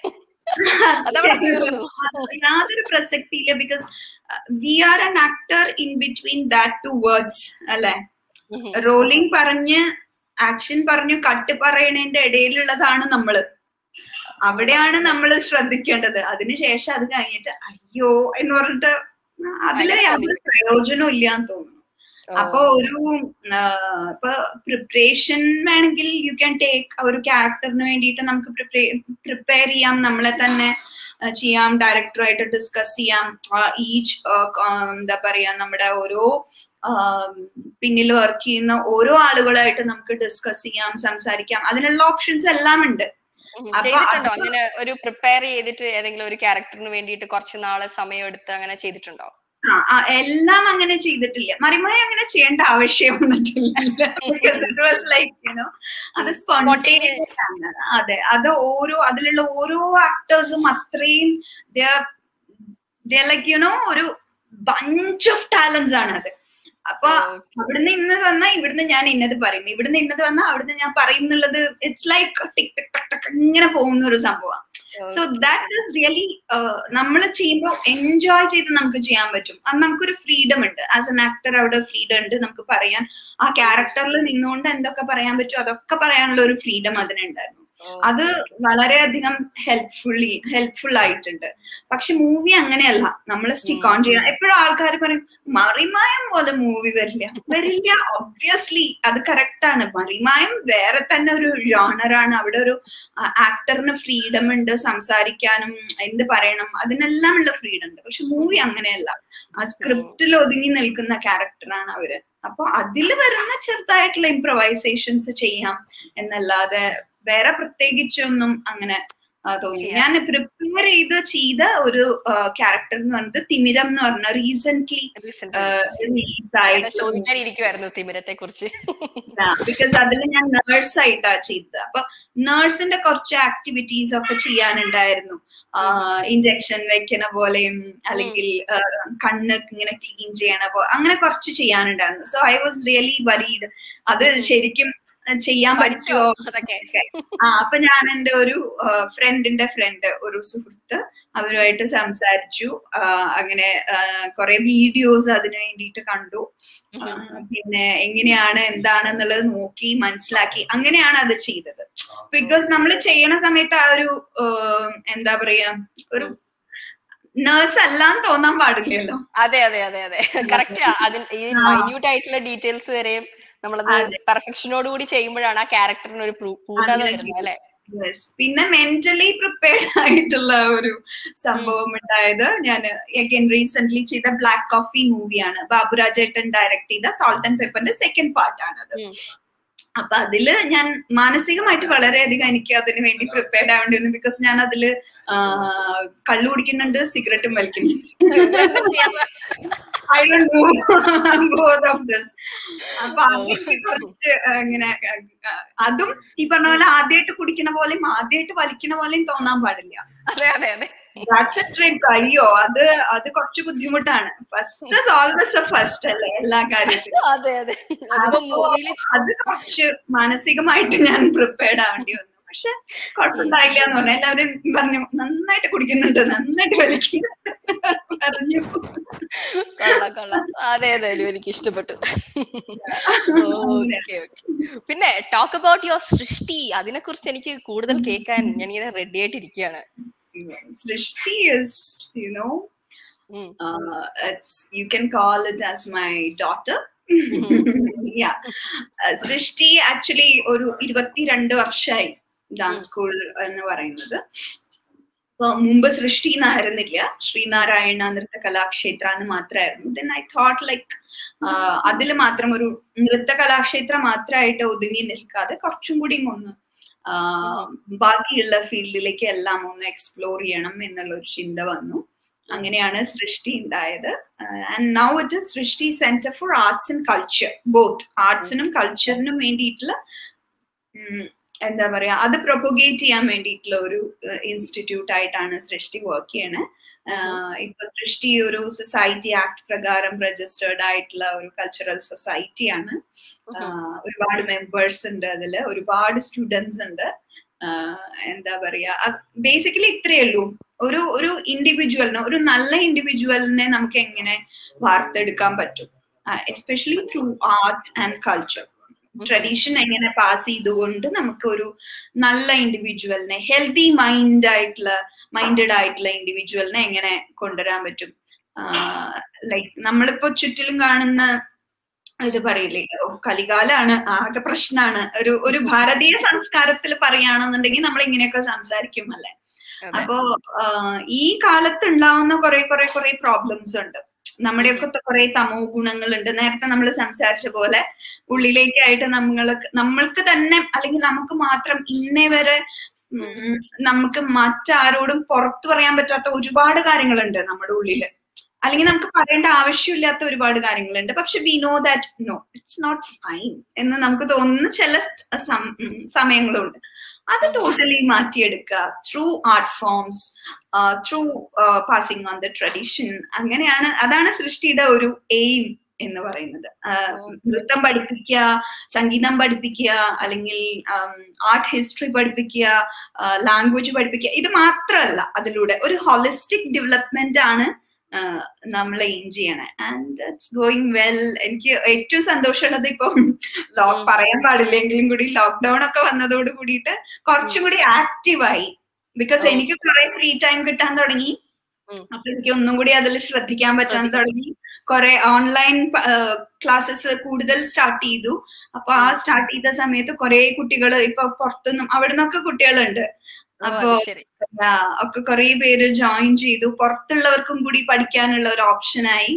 അതവിടെ തീർന്നു യാതൊരു പ്രസക്തി ഇല്ല because we are an actor in between that two words അല്ലെ ഉം. റോളിംഗ് പറഞ്ഞ് ആക്ഷൻ പറഞ്ഞു കട്ട് പറയണതിന്റെ ഇടയിലുള്ളതാണ് നമ്മള് അവിടെയാണ് നമ്മൾ ശ്രദ്ധിക്കേണ്ടത് അതിനുശേഷം അത് കഴിഞ്ഞിട്ട് അയ്യോ എന്ന് പറഞ്ഞിട്ട് അതില് ഭയങ്കര യാതൊരു പ്രയോജനവും ഇല്ല എന്ന് തോന്നുന്നു ഓ, അപ്പൊ ഒരു ആ, ഇപ്പൊ പ്രിപ്പറേഷൻ വേണമെങ്കിൽ യു ക്യാൻ ടേക്ക് ഒരു ക്യാരക്ടറിന് വേണ്ടിയിട്ട് നമുക്ക് പ്രിപ്പയർ ചെയ്യാം നമ്മളെ തന്നെ ആ, ചെയ്യാം ഡയറക്ടറുമായിട്ട് ഡിസ്കസ് ചെയ്യാം ഈച്ച് എന്താ പറയാ നമ്മുടെ ഓരോ പിന്നിൽ വർക്ക് ചെയ്യുന്ന ഓരോ ആളുകളായിട്ട് നമുക്ക് ഡിസ്കസ് ചെയ്യാം സംസാരിക്കാം അതിനുള്ള ഓപ്ഷൻസ് എല്ലാം ഉണ്ട് ഉം. അപ്പൊ ചെയ്തിട്ടുണ്ടോ അത് അങ്ങനെ ഒരു പ്രിപ്പയർ ചെയ്തിട്ട് ഏതെങ്കിലും ഒരു ക്യാരക്ടറിന് വേണ്ടിയിട്ട് കുറച്ച് നാള് സമയം എടുത്ത് അങ്ങനെ ചെയ്തിട്ടുണ്ടോ ആ, ആ, എല്ലാം അങ്ങനെ ചെയ്തിട്ടില്ല മറിമായി അങ്ങനെ ചെയ്യേണ്ട ആവശ്യം വന്നിട്ടില്ല Because it was like, you know, അത് ഉം. spontaneous ആണ് അതെ അത് ഓരോ അതിലുള്ള ഓരോ ആക്ടേഴ്സും അത്രയും ലൈക്ക് യുനോ ഒരു ബഞ്ച് ഓഫ് ടാലൻസ് ആണ് അത് അപ്പൊ Okay. അവിടുന്ന് ഇന്നത് വന്നാ ഇവിടുന്ന് ഞാൻ ഇന്നത് പറയും ഇവിടുന്ന് ഇന്നത് വന്നാ അവിടുന്ന് ഞാൻ പറയും എന്നുള്ളത് ഇറ്റ്സ് ലൈക്ക് ടിക് ടിക് ടക് ടക് ഇങ്ങനെ പോകുന്ന ഒരു സംഭവം സോ ദാറ്റ് ഈസ് റിയലി നമ്മൾ ചെയ്യുമ്പോൾ എൻജോയ് ചെയ്ത് നമുക്ക് ചെയ്യാൻ പറ്റും അത് നമുക്കൊരു ഫ്രീഡം ഉണ്ട് ആസ് എൻ ആക്ടർ അവിടെ ഫ്രീഡം ഉണ്ട് നമുക്ക് പറയാൻ ആ ക്യാരക്ടറിൽ നിന്നുകൊണ്ട് എന്തൊക്കെ പറയാൻ പറ്റും അതൊക്കെ പറയാനുള്ള ഒരു ഫ്രീഡം അതിനുണ്ടായിരുന്നു അത് വളരെയധികം ഹെൽപ്ഫുള്ളി ഹെൽപ്ഫുൾ ആയിട്ടുണ്ട് പക്ഷെ മൂവി അങ്ങനെയല്ല നമ്മൾ സ്റ്റിക്ക് ഓൺ ചെയ്യണം എപ്പോഴും ആൾക്കാർ പറയും മറിമായം പോലെ മൂവി വരില്ല വരില്ല ഒബ്വിയസ്ലി അത് കറക്റ്റ് ആണ് മറിമായം വേറെ തന്നെ ഒരു ജോണറാണ് അവിടെ ഒരു ആക്ടറിന് ഫ്രീഡം ഉണ്ട് സംസാരിക്കാനും എന്ത് പറയണം അതിനെല്ലാം ഉള്ള ഫ്രീഡം ഉണ്ട് പക്ഷെ മൂവി അങ്ങനെയല്ല ആ സ്ക്രിപ്റ്റിൽ ഒതുങ്ങി നിൽക്കുന്ന ക്യാരക്ടറാണ് അവര് അപ്പൊ അതിൽ വരുന്ന ചെറുതായിട്ടുള്ള ഇംപ്രവൈസേഷൻസ് ചെയ്യാം എന്നല്ലാതെ വേറെ പ്രത്യേകിച്ചൊന്നും അങ്ങനെ ആ, തോന്നി ചെയ്യാം. ഞാൻ പ്രിപ്പയർ ചെയ്ത് ചെയ്ത ഒരു ക്യാരക്ടർ എന്ന് പറഞ്ഞത് തിമിരം എന്ന് പറഞ്ഞ റീസെന്റ് ഞാൻ ചോദിക്കാനിരിക്കുവായിരുന്നു തിമിരത്തെ കുറിച്ച് ബിക്കോസ് അതിൽ ഞാൻ നേഴ്സ് ആയിട്ടാ ചെയ്തത് അപ്പൊ നേഴ്സിന്റെ കുറച്ച് ആക്ടിവിറ്റീസ് ഒക്കെ ചെയ്യാനുണ്ടായിരുന്നു ഇഞ്ചക്ഷൻ വെക്കണ പോലെയും അല്ലെങ്കിൽ ആ, കണ്ണ് ഇങ്ങനെ ക്ലീൻ ചെയ്യണ പോലെ അങ്ങനെ കുറച്ച് ചെയ്യാനുണ്ടായിരുന്നു so I was really worried അത് ശരിക്കും ചെയ്യാൻ പഠിച്ചോ പറ്റുമോ അതൊക്കെ ആ അപ്പൊ ഞാൻ എന്റെ ഒരു ഫ്രണ്ടിന്റെ ഫ്രണ്ട് ഒരു സുഹൃത്ത് അവരുമായിട്ട് സംസാരിച്ചു ആ, അങ്ങനെ കുറെ വീഡിയോസ് അതിനു വേണ്ടിയിട്ട് കണ്ടു ആ, പിന്നെ എങ്ങനെയാണ് എന്താണെന്നുള്ളത് നോക്കി മനസ്സിലാക്കി അങ്ങനെയാണ് അത് ചെയ്തത് ബിക്കോസ് നമ്മൾ ചെയ്യണ സമയത്ത് ആ ഒരു ആ, എന്താ പറയാ ഒരു നേഴ്സ് അല്ലാന്ന് തോന്നാൻ പാടില്ലല്ലോ അതെ അതെ അതെ അതെ കറക്റ്റ് അതിൽ ഈ ആ. മൈന്യൂട്ട് ആയിട്ടുള്ള ഡീറ്റെയിൽസ് വരെയും നമ്മളത് അതെ. പെർഫെക്ഷനോട് കൂടി ചെയ്യുമ്പോഴാണ് ആ ക്യാരക്ടറിന് ഒരു പ്രൂ- പൂർണ്ണത അങ്ങനെ വരുന്നത് അല്ലെ Yes. പിന്നെ മെന്റലി പ്രിപ്പയർഡ് ആയിട്ടുള്ള ഒരു സംഭവം ഉണ്ടായത് ഞാൻ അഗൈൻ റീസെന്റ് ചെയ്ത ബ്ലാക്ക് കോഫി മൂവിയാണ് ബാബുരാജേട്ടൻ ഡയറക്ട് ചെയ്ത സോൾട്ട് ആൻഡ് പെപ്പറിന്റെ സെക്കൻഡ് പാർട്ടാണത് ഉം. അപ്പൊ അതില് ഞാൻ മാനസികമായിട്ട് വളരെയധികം എനിക്ക് അതിന് വേണ്ടി പ്രിപ്പയർഡ് ആവേണ്ടി വന്നു ബിക്കോസ് ഞാൻ അതില് ആ, കള്ളു കുടിക്കുന്നുണ്ട് സിഗരറ്റും വലിക്കുന്നുണ്ട് I don't know both of this അപ്പൊ അതെനിക്ക് കുറച്ച് ഇങ്ങനെ അതും ഈ പറഞ്ഞ പോലെ ആദ്യമായിട്ട് കുടിക്കുന്ന പോലെയും ആദ്യമായിട്ട് വലിക്കുന്ന പോലെയും തോന്നാൻ പാടില്ല അതെ അതെ അതെ That's a trick. അയ്യോ അത് അത് കുറച്ച് ബുദ്ധിമുട്ടാണ് ഫസ്റ്റ് ഓൾവേസ് ഫസ്റ്റ് അല്ലേ എല്ലാ കാര്യത്തിലും അതെ അതെ അതിപ്പോ മൂവിയിൽ അത് കുറച്ച് മാനസികമായിട്ട് ഞാൻ പ്രിപ്പയർഡ് ആവേണ്ടി വന്നു പക്ഷെ കുഴപ്പമുണ്ടായില്ല എന്ന് പറഞ്ഞു എല്ലാവരും പറഞ്ഞു നന്നായിട്ട് കുടിക്കുന്നുണ്ട് നന്നായിട്ട് വലിക്കുന്നുണ്ട് പറഞ്ഞു കൊള്ളാം കൊള്ളാം അതെ അതെ എനിക്ക് ഇഷ്ടപ്പെട്ടു ഓക്കെ ഓക്കെ പിന്നെ ടോക്ക് അബൌട്ട് യുവർ സൃഷ്ടി അതിനെ കുറിച്ച് എനിക്ക് കൂടുതൽ കേൾക്കാൻ ഞാൻ ഇങ്ങനെ റെഡി ആയിട്ടിരിക്കുകയാണ് Srishti is you know you can call it as my daughter yeah Srishti actually ഒരു ഇരുപത്തിരണ്ട് വർഷമായി ഡാൻസ് സ്കൂൾ എന്ന് പറയുന്നത് അപ്പൊ മുമ്പ് സൃഷ്ടി എന്നായിരുന്നില്ല ശ്രീനാരായണ നൃത്ത കലാക്ഷേത്ര എന്ന് മാത്രമായിരുന്നു ദെൻ ഐ തോട്ട് ലൈക്ക് അതിൽ മാത്രം ഒരു നൃത്ത കലാക്ഷേത്ര മാത്രമായിട്ട് ഒതുങ്ങി നിൽക്കാതെ കുറച്ചും കൂടി ഒന്ന് ബാക്കിയുള്ള ഫീൽഡിലേക്ക് എല്ലാം ഒന്ന് എക്സ്പ്ലോർ ചെയ്യണം എന്നുള്ള ഒരു ചിന്ത വന്നു അങ്ങനെയാണ് സൃഷ്ടി ഉണ്ടായത് and now it is Srishti centre for arts and culture both ആർട്സിനും കൾച്ചറിനും വേണ്ടിയിട്ടുള്ള എന്താ പറയാ അത് പ്രൊപ്പഗേറ്റ് ചെയ്യാൻ വേണ്ടിയിട്ടുള്ള ഒരു ഇൻസ്റ്റിറ്റ്യൂട്ട് ആയിട്ടാണ് സൃഷ്ടി വർക്ക് ചെയ്യണേ ഇപ്പൊ സൃഷ്ടി ഒരു സൊസൈറ്റി ആക്ട് പ്രകാരം രജിസ്റ്റേർഡ് ആയിട്ടുള്ള ഒരു കൾച്ചറൽ സൊസൈറ്റിയാണ് ഒരുപാട് മെമ്പേഴ്സ് ഉണ്ട് അതില് ഒരുപാട് സ്റ്റുഡൻസ് ഉണ്ട് എന്താ പറയാ ബേസിക്കലി ഇത്രയേ ഉള്ളൂ ഒരു ഒരു ഇൻഡിവിജ്വലിനെ ഒരു നല്ല ഇൻഡിവിജ്വലിനെ നമുക്ക് എങ്ങനെ വാർത്തെടുക്കാൻ പറ്റും especially through art and culture tradition എങ്ങനെ പാസ് ചെയ്തുകൊണ്ട് നമുക്ക് ഒരു നല്ല ഇൻഡിവിജ്വലിനെ ഹെൽത്തി മൈൻഡ് ആയിട്ടുള്ള മൈൻഡഡ് ആയിട്ടുള്ള ഇൻഡിവിജ്വലിനെ എങ്ങനെ കൊണ്ടുവരാൻ പറ്റും ലൈക്ക് നമ്മളിപ്പോ ചുറ്റിലും കാണുന്ന ഇത് പറയില്ലേ കലികാലാണ് ആകെ പ്രശ്നമാണ് ഒരു ഒരു ഭാരതീയ സംസ്കാരത്തിൽ പറയുകയാണെന്നുണ്ടെങ്കിൽ നമ്മൾ ഇങ്ങനെയൊക്കെ സംസാരിക്കും അല്ലെ അപ്പോ ഈ കാലത്ത് ഉണ്ടാവുന്ന കുറെ കുറെ കുറെ പ്രോബ്ലംസ് ഉണ്ട് നമ്മുടെയൊക്കെ കുറെ തമോ ഗുണങ്ങളുണ്ട് നേരത്തെ നമ്മൾ സംസാരിച്ച പോലെ ഉള്ളിലേക്കായിട്ട് നമ്മൾ നമ്മൾക്ക് തന്നെ അല്ലെങ്കിൽ നമുക്ക് മാത്രം ഇന്നേ വരെ നമുക്ക് മറ്റാരോടും പുറത്തു പറയാൻ പറ്റാത്ത ഒരുപാട് കാര്യങ്ങളുണ്ട് നമ്മുടെ ഉള്ളില് അല്ലെങ്കിൽ നമുക്ക് പറയേണ്ട ആവശ്യമില്ലാത്ത ഒരുപാട് കാര്യങ്ങളുണ്ട് പക്ഷെ we know that no it's not fine എന്ന് നമുക്ക് തോന്നുന്ന ചില സമയങ്ങളുണ്ട് അത് ടോട്ടലി മാറ്റിയെടുക്കുക through art forms through passing on the tradition അങ്ങനെയാണ് അതാണ് സൃഷ്ടിയുടെ ഒരു എയിം എന്ന് പറയുന്നത് നൃത്തം പഠിപ്പിക്കുക സംഗീതം പഠിപ്പിക്കുക അല്ലെങ്കിൽ ആർട്ട് ഹിസ്റ്ററി പഠിപ്പിക്കുക ലാംഗ്വേജ് പഠിപ്പിക്കുക ഇത് മാത്രമല്ല അതിലൂടെ ഒരു ഹോളിസ്റ്റിക് ഡെവലപ്മെന്റ് ആണ് നമ്മൾ എയിം ചെയ്യണേ ആൻഡ് ഇറ്റ്സ് ഗോയിങ് വെൽ എനിക്ക് ഏറ്റവും സന്തോഷമുള്ളത് ഇപ്പം ലോക്ക് പറയാൻ പാടില്ലെങ്കിലും കൂടി ലോക്ക്ഡൌൺ ഒക്കെ വന്നതോട് കൂടിയിട്ട് കുറച്ചും കൂടി ആക്റ്റീവായി ബിക്കോസ് എനിക്ക് കുറെ ഫ്രീ ടൈം കിട്ടാൻ തുടങ്ങി അപ്പൊ എനിക്ക് ഒന്നും കൂടി അതിൽ ശ്രദ്ധിക്കാൻ പറ്റാൻ തുടങ്ങി കുറെ ഓൺലൈൻ ക്ലാസ്സസ് കൂടുതൽ സ്റ്റാർട്ട് ചെയ്തു അപ്പൊ ആ സ്റ്റാർട്ട് ചെയ്ത സമയത്ത് കുറെ കുട്ടികൾ ഇപ്പൊ പുറത്തുനിന്നും അവിടെ നിന്നൊക്കെ കുട്ടികളുണ്ട് അപ്പോ ഒക്കെ കുറെ പേര് ജോയിൻ ചെയ്തു പുറത്തുള്ളവർക്കും കൂടി പഠിക്കാനുള്ള ഒരു ഓപ്ഷനായി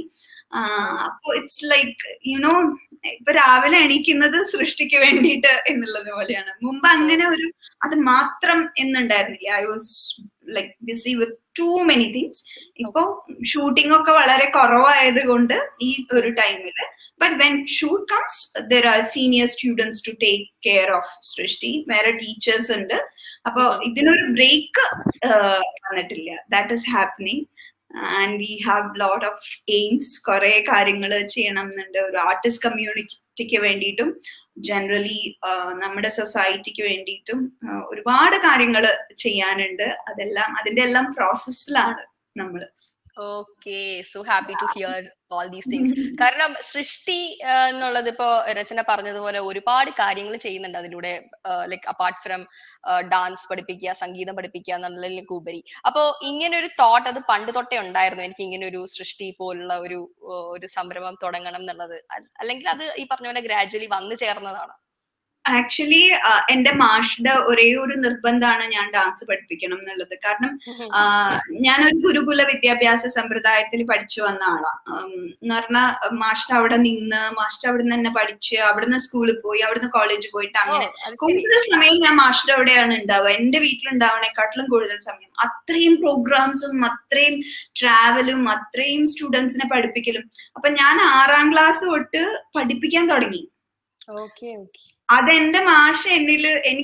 അപ്പൊ ഇറ്റ്സ് ലൈക്ക് യുനോ ഇപ്പൊ രാവിലെ എണീക്കുന്നത് സൃഷ്ടിക്ക് വേണ്ടിയിട്ട് എന്നുള്ളത് പോലെയാണ് മുമ്പ് അങ്ങനെ ഒരു അത് മാത്രം എന്നുണ്ടായിരുന്നില്ല I was like busy with too many things ഇപ്പൊ ഷൂട്ടിംഗ് ഒക്കെ വളരെ കുറവായത് കൊണ്ട് ഈ ഒരു ടൈമില് but when shoot comes there are senior students to take care of Srishti വേറെ ടീച്ചേഴ്സ് ഉണ്ട് അപ്പൊ ഇതിനൊരു ബ്രേക്ക് വന്നിട്ടില്ല that is happening and we have lot of aims കുറെ കാര്യങ്ങൾ ചെയ്യണം എന്നുണ്ട് ഒരു ആർട്ടിസ്റ്റ് കമ്മ്യൂണിറ്റിക്ക് വേണ്ടിയിട്ടും ജനറലി നമ്മുടെ സൊസൈറ്റിക്ക് വേണ്ടിയിട്ടും ഒരുപാട് കാര്യങ്ങൾ ചെയ്യാനുണ്ട് അതെല്ലാം അതിന്റെ എല്ലാം പ്രോസസ്സിലാണ് നമ്മൾ okay so happy to hear all these things കാരണം സൃഷ്ടി എന്നുള്ളത് ഇപ്പോ രചന പറഞ്ഞതുപോലെ ഒരുപാട് കാര്യങ്ങൾ ചെയ്യുന്നുണ്ട് അതിലൂടെ ലൈക് അപ്പാർട്ട് ഫ്രം ഡാൻസ് പഠിപ്പിക്കുക സംഗീതം പഠിപ്പിക്കുക എന്നുള്ളതിലേക്ക് ഉപരി അപ്പോ ഇങ്ങനെ ഒരു തോട്ട് അത് പണ്ട് തൊട്ടേ ഉണ്ടായിരുന്നു എനിക്ക് ഇങ്ങനെ ഒരു സൃഷ്ടി പോലുള്ള ഒരു ഒരു സംരംഭം തുടങ്ങണം എന്നുള്ളത് അല്ലെങ്കിൽ അത് ഈ പറഞ്ഞ പോലെ ഗ്രാജുവലി വന്നു ചേർന്നതാണ് ആക്ച്വലി എന്റെ മാഷിന്റെ ഒരേ ഒരു നിർബന്ധമാണ് ഞാൻ ഡാൻസ് പഠിപ്പിക്കണം എന്നുള്ളത് കാരണം ഞാനൊരു ഗുരുകുല വിദ്യാഭ്യാസ സമ്പ്രദായത്തിൽ പഠിച്ചു വന്ന ആളാ എന്ന് പറഞ്ഞാൽ മാസ്റ്റർ അവിടെ നിന്ന് മാസ്റ്റർ അവിടെ നിന്ന് തന്നെ പഠിച്ച് അവിടുന്ന് സ്കൂളിൽ പോയി അവിടുന്ന് കോളേജിൽ പോയിട്ട് അങ്ങനെ കൂടുതൽ സമയം ഞാൻ മാസ്റ്റർ അവിടെയാണ് ഉണ്ടാവുക എന്റെ വീട്ടിലുണ്ടാവണേക്കാട്ടിലും കൂടുതൽ സമയം അത്രയും പ്രോഗ്രാംസും അത്രയും ട്രാവലും അത്രയും സ്റ്റുഡൻസിനെ പഠിപ്പിക്കലും അപ്പൊ ഞാൻ ആറാം ക്ലാസ് തൊട്ട് പഠിപ്പിക്കാൻ തുടങ്ങി ഓക്കെ ഓക്കെ അതെന്റെ മാഷ എന്നില് എനിക്ക്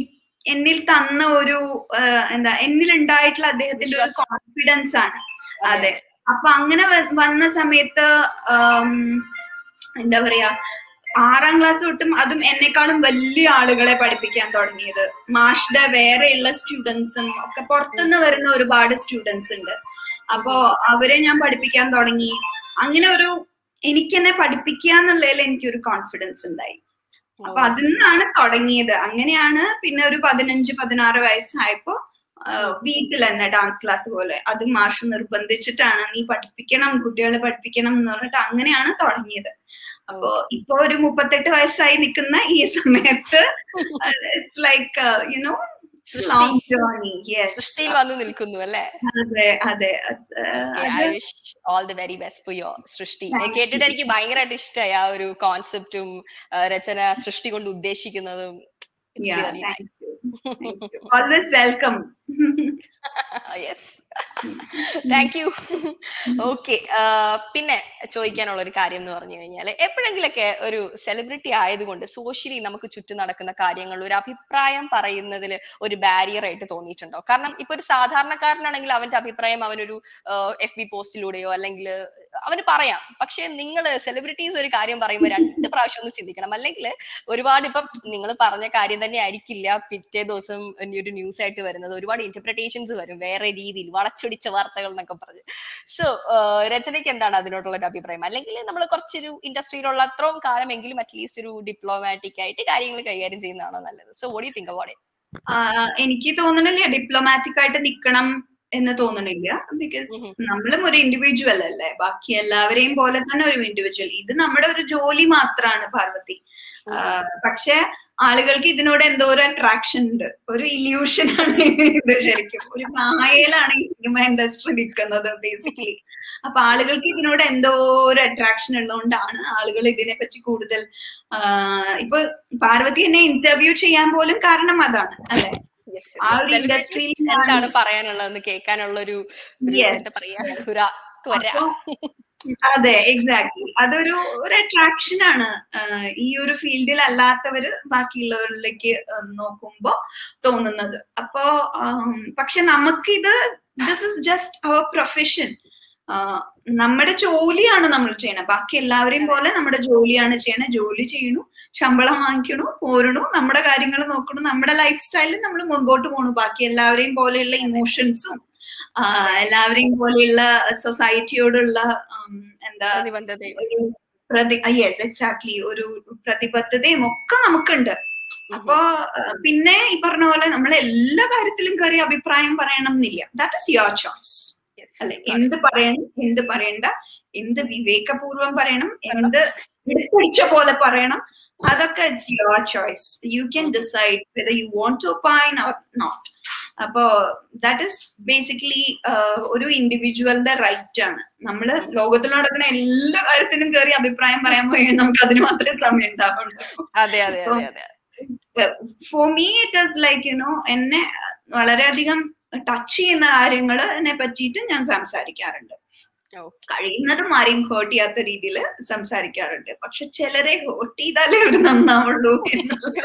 എന്നിൽ തന്ന ഒരു ആ, എന്താ എന്നിൽ ഉണ്ടായിട്ടുള്ള അദ്ദേഹത്തിന്റെ ഒരു വിശ്വാസം. കോൺഫിഡൻസ് ആണ് അതെ അപ്പൊ അങ്ങനെ വ- വന്ന സമയത്ത് ആം, എന്താ പറയാ ആറാം ക്ലാസ് തൊട്ടും അതും എന്നെക്കാളും വലിയ ആളുകളെ പഠിപ്പിക്കാൻ തുടങ്ങിയത് മാഷ്ടെ വേറെയുള്ള സ്റ്റുഡൻസും ഒക്കെ പുറത്തുനിന്ന് വരുന്ന ഒരുപാട് സ്റ്റുഡൻസ് ഉണ്ട് അപ്പോ അവരെ ഞാൻ പഠിപ്പിക്കാൻ തുടങ്ങി അങ്ങനെ ഒരു എനിക്ക് എന്നെ പഠിപ്പിക്കുക എന്നുള്ളതിൽ എനിക്കൊരു കോൺഫിഡൻസ് ഉണ്ടായി അപ്പൊ അതിൽ നിന്നാണ് തുടങ്ങിയത് അങ്ങനെയാണ് പിന്നെ ഒരു പതിനഞ്ച് പതിനാറ് വയസ്സായപ്പോ വീട്ടിൽ തന്നെ ഡാൻസ് ക്ലാസ് പോലെ അത് മാഷ് നിർബന്ധിച്ചിട്ടാണ് നീ പഠിപ്പിക്കണം കുട്ടികളെ പഠിപ്പിക്കണം എന്ന് പറഞ്ഞിട്ട് അങ്ങനെയാണ് തുടങ്ങിയത് അപ്പോ ഇപ്പൊ ഒരു മുപ്പത്തെട്ട് വയസ്സായി നിൽക്കുന്ന ഈ സമയത്ത് it's like you know Srishti long journey yes സൃഷ്ടിയിൽ വന്ന് നിൽക്കുന്നു അല്ലേ അതെ അതെ I wish all the very best for your Srishti Thank you. കേട്ടിട്ട് എനിക്ക് ഭയങ്കരമായിട്ട് ഇഷ്ടമായി ആ ഒരു കോൺസെപ്റ്റും രചന സൃഷ്ടി കൊണ്ട് ഉദ്ദേശിക്കുന്നതും It's really nice. Always welcome yes thank you okay പിന്നെ ചോദിക്കാനുള്ള ഒരു കാര്യം എന്ന് പറഞ്ഞു കഴിഞ്ഞാൽ എപ്പോഴെങ്കിലൊക്കെ ഒരു സെലിബ്രിറ്റി ആയതുകൊണ്ട് സോഷ്യലി നമുക്ക് ചുറ്റും നടക്കുന്ന കാര്യങ്ങളിൽ ഒരു അഭിപ്രായം പറയുന്നതിൽ ഒരു ബാരിയർ ആയിട്ട് തോന്നിയിട്ടുണ്ടോ കാരണം ഇപ്പൊ ഒരു സാധാരണക്കാരനാണെങ്കിൽ അവന്റെ അഭിപ്രായം അവനൊരു എഫ് ബി പോസ്റ്റിലൂടെയോ അല്ലെങ്കിൽ അവന് പറയാം പക്ഷെ നിങ്ങൾ സെലിബ്രിറ്റീസ് ഒരു കാര്യം പറയുമ്പോൾ രണ്ട് പ്രാവശ്യം ഒന്ന് ചിന്തിക്കണം അല്ലെങ്കിൽ ഒരുപാട് ഇപ്പം നിങ്ങൾ പറഞ്ഞ കാര്യം തന്നെ ആയിരിക്കില്ല പിറ്റേ ദിവസം ഇനി ഒരു ന്യൂസ് ആയിട്ട് വരുന്നത് ഒരുപാട് ഇന്റർപ്രിട്ടേഷൻസ് വരും വേറെ രീതിയിൽ വളച്ചൊടിച്ച വാർത്തകൾ എന്നൊക്കെ പറഞ്ഞ് സോ രചനയ്ക്ക് എന്താണ് അതിനോടുള്ള ഒരു അഭിപ്രായം അല്ലെങ്കിൽ നമ്മൾ കുറച്ചൊരു ഇൻഡസ്ട്രിയിലുള്ള അത്രയും കാലമെങ്കിലും അറ്റ്ലീസ്റ്റ് ഒരു ഡിപ്ലോമാറ്റിക് ആയിട്ട് കാര്യങ്ങൾ കൈകാര്യം ചെയ്യുന്നതാണോ നല്ലത് so what you think about എനിക്ക് തോന്നണില്ല ഡിപ്ലോമാറ്റിക് ആയിട്ട് നിക്കണം എന്ന് തോന്നണില്ല ബിക്കോസ് ഉം. നമ്മളും ഒരു ഇൻഡിവിജ്വൽ അല്ലേ ബാക്കി എല്ലാവരെയും പോലെ തന്നെ ഒരു ഇൻഡിവിജ്വൽ ഇത് നമ്മുടെ ഒരു ജോലി മാത്രമാണ് പാർവതി ആ, പക്ഷെ ആളുകൾക്ക് ഇതിനോട് എന്തോ ഒരു അട്രാക്ഷൻ ഉണ്ട് ഒരു ഇല്യൂഷൻ ആണ് ഇത് ശരിക്കും ഒരു മായയിലാണ് ഈ സിനിമ ഇൻഡസ്ട്രി നിൽക്കുന്നത് ബേസിക്കലി അപ്പൊ ആളുകൾക്ക് ഇതിനോട് എന്തോ ഒരു അട്രാക്ഷൻ ഉള്ളതുകൊണ്ടാണ് ആളുകൾ ഇതിനെ പറ്റി കൂടുതൽ ആ, ഇപ്പൊ പാർവതി എന്നെ ഇന്റർവ്യൂ ചെയ്യാൻ പോലും കാരണം അതാണ് അല്ലെ ആ ഒരു സെലിബ്രിറ്റീസ് industry-ൽ എന്താണ് പറയാനുള്ളതെന്ന് കേൾക്കാനുള്ള ഒരു ഒരു Yes, എന്താ പറയാ yes. ഒരു ആ- ത്വര അപ്പൊ അതെ എക്സാക്ട്ലി അതൊരു ഒരു അട്രാക്ഷൻ ആണ് ആഹ് ഈ ഒരു ഫീൽഡിൽ അല്ലാത്തവര് ബാക്കിയുള്ളവരിലേക്ക് ആഹ് നോക്കുമ്പോ തോന്നുന്നത് അപ്പോ ആം, പക്ഷെ നമുക്കിത് this is just our profession നമ്മുടെ ജോലിയാണ് നമ്മൾ ചെയ്യണത് ബാക്കി എല്ലാവരെയും പോലെ നമ്മുടെ ജോലിയാണ് ചെയ്യണത് ജോലി ചെയ്യണു ശമ്പളം വാങ്ങിക്കണു പോരണു നമ്മുടെ കാര്യങ്ങൾ നോക്കണു നമ്മുടെ ലൈഫ് സ്റ്റൈലിൽ നമ്മൾ മുൻപോട്ട് പോണു ബാക്കി എല്ലാവരെയും പോലെയുള്ള ഇമോഷൻസും എല്ലാവരെയും പോലെയുള്ള സൊസൈറ്റിയോടുള്ള ഉം, എന്താ പ്രതിബദ്ധതയും ഒരു പ്രതി യെസ് എക്സാക്ട്ലി ഒരു പ്രതിബദ്ധതയും ഒക്കെ നമുക്കുണ്ട് അപ്പോ അഹ് പിന്നെ ഈ പറഞ്ഞ പോലെ നമ്മൾ എല്ലാ കാര്യത്തിലും കയറി അഭിപ്രായം പറയണം എന്നില്ല that is your choice Yes. അല്ലെ എന്ത് പറയണം എന്ത് പറയണ്ട എന്ത് വിവേകപൂർവം പറയണം എന്ത് പിടിച്ച പോലെ പറയണം അതൊക്കെ it's your choice you can decide whether you want to pine or not അപ്പോ ദാറ്റ് ഇസ് ബേസിക്കലി ഒരു ഇൻഡിവിജ്വലിന്റെ റൈറ്റ് ആണ് നമ്മള് ലോകത്തിൽ നടക്കുന്ന എല്ലാ കാര്യത്തിനും കയറി അഭിപ്രായം പറയാൻ പോയി നമുക്ക് അതിന് മാത്രമേ സമയം ഉണ്ടാവുള്ളൂ അതെ അതെ അതെ അതെ for me it is like you know എന്നെ വളരെയധികം ടച്ച് ചെയ്യുന്ന കാര്യങ്ങൾ എന്നെ പറ്റിയിട്ട് ഞാൻ സംസാരിക്കാറുണ്ട് Okay. കഴിയുന്നതും ആരെയും ഹേർട്ട് ചെയ്യാത്ത രീതിയിൽ സംസാരിക്കാറുണ്ട് പക്ഷെ ചിലരെ ഹേർട്ട് ചെയ്താലേ ഒരു നന്നാവുള്ളൂ എന്നുള്ള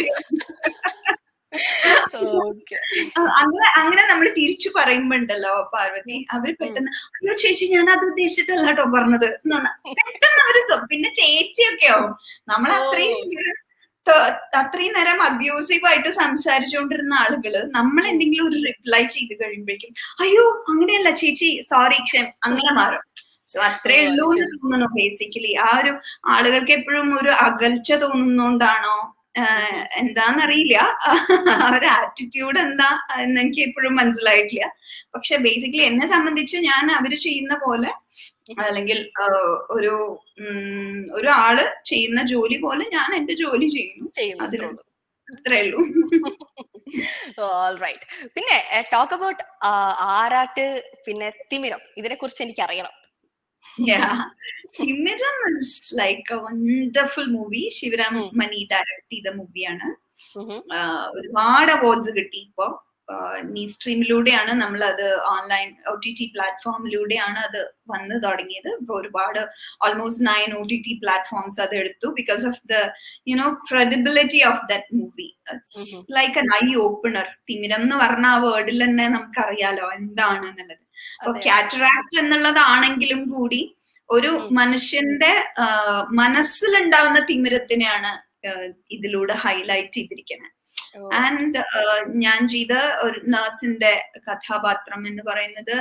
Okay. അങ്ങനെ അങ്ങനെ നമ്മൾ തിരിച്ചു പറയുമ്പോ ഉണ്ടല്ലോ പാർവതി അവര് പെട്ടെന്ന് അയ്യോ ചേച്ചി ഞാൻ അത് ഉദ്ദേശിച്ചിട്ടല്ല കേട്ടോ പറഞ്ഞത് എന്നാണ് പെട്ടെന്ന് അവര് സ്വ- പിന്നെ ചേച്ചിയൊക്കെ ആവും നമ്മൾ അത്രയും ത- അത്രയും നേരം അബ്യൂസീവ് ആയിട്ട് സംസാരിച്ചുകൊണ്ടിരുന്ന ആളുകള് നമ്മൾ എന്തെങ്കിലും ഒരു റിപ്ലൈ ചെയ്ത് കഴിയുമ്പോഴേക്കും അയ്യോ അങ്ങനെയല്ല ചേച്ചി സോറി ക്ഷമ അങ്ങനെ മാറും സോ അത്രേ ഓ, ഉള്ളൂ എന്ന് തോന്നുന്നു ബേസിക്കലി ആ ഒരു ആളുകൾക്ക് എപ്പോഴും ഒരു അകൽച്ച തോന്നുന്നോണ്ടാണോ ആഹ് എന്താന്നറിയില്ല ആ ഒരു ആറ്റിറ്റ്യൂഡ് എന്താ എന്ന് എനിക്ക് എപ്പോഴും മനസ്സിലായിട്ടില്ല പക്ഷെ ബേസിക്കലി എന്നെ സംബന്ധിച്ച് ഞാൻ അവര് ചെയ്യുന്ന പോലെ അല്ലെങ്കിൽ ആഹ് ഒരു ഉം, ഒരു ആള് ചെയ്യുന്ന ജോലി പോലെ ഞാൻ എന്റെ ജോലി ചെയ്യുന്നു ചെയ്യുന്നുള്ളൂ അത്രേ ഉള്ളൂ ഓൾ റൈറ്റ് പിന്നെ ടോക്ക് അബൌട്ട് ആരാട്ട് പിന്നെ തിമിരം ഇതിനെ കുറിച്ച് എനിക്ക് അറിയണം Thimiram is like a wonderful movie Shivaram ഉം. മണി ഡയറക്ട് ചെയ്ത മൂവിയാണ് ഉഹും. ഒരുപാട് അവാർഡ്സ് കിട്ടി ഇപ്പൊ നീ സ്ട്രീമിലൂടെയാണ് നമ്മൾ അത് ഓൺലൈൻ ഒ ടി ടി പ്ലാറ്റ്ഫോമിലൂടെയാണ് അത് വന്ന് തുടങ്ങിയത് ഇപ്പൊ ഒരുപാട് almost nine O T T platforms അത് എടുത്തു because of the you know credibility of that movie like an eye opener Thimiram എന്ന് പറഞ്ഞ ആ വേർഡിൽ തന്നെ നമുക്കറിയാലോ എന്താണ് എന്നുള്ളത് അപ്പൊ കാറ്ററാക്ട് എന്നുള്ളതാണെങ്കിലും കൂടി ഒരു മനുഷ്യന്റെ മനസ്സിലുണ്ടാവുന്ന തിമിരത്തിനെയാണ് ഇതിലൂടെ ഹൈലൈറ്റ് ചെയ്തിരിക്കുന്നത് ആൻഡ് ഞാൻ ചെയ്ത ഒരു നഴ്സിന്റെ കഥാപാത്രം എന്ന് പറയുന്നത്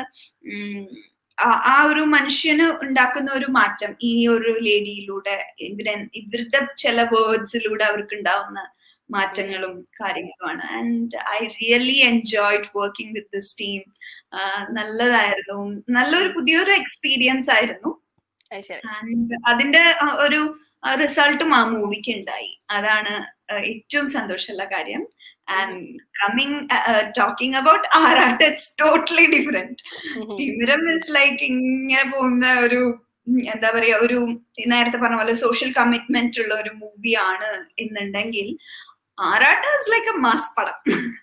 ആ ഒരു മനുഷ്യന് ഉണ്ടാക്കുന്ന ഒരു മാറ്റം ഈ ഒരു ലേഡിയിലൂടെ ഇവരെ ഇവരുടെ ചില വേർഡ്സിലൂടെ അവർക്ക് ഉണ്ടാവുന്ന മാറ്റങ്ങളും കാര്യങ്ങളുമാണ് and I really enjoyed working with this team നല്ലതായിരുന്നു നല്ലൊരു പുതിയൊരു എക്സ്പീരിയൻസ് ആയിരുന്നു ആൻഡ് അതിന്റെ ഒരു റിസൾട്ടും ആ മൂവിക്ക് ഉണ്ടായി അതാണ് ഏറ്റവും സന്തോഷമുള്ള കാര്യം and coming talking about Aarattu it's totally different Thimiram is like ഇങ്ങനെ പോകുന്ന ഒരു എന്താ പറയാ ഒരു നേരത്തെ പറഞ്ഞ പോലെ സോഷ്യൽ കമ്മിറ്റ്മെന്റ് ഉള്ള ഒരു മൂവിയാണ് എന്നുണ്ടെങ്കിൽ ആറാട്ട് ഇസ് ലൈക്ക് എ മാസ് പടം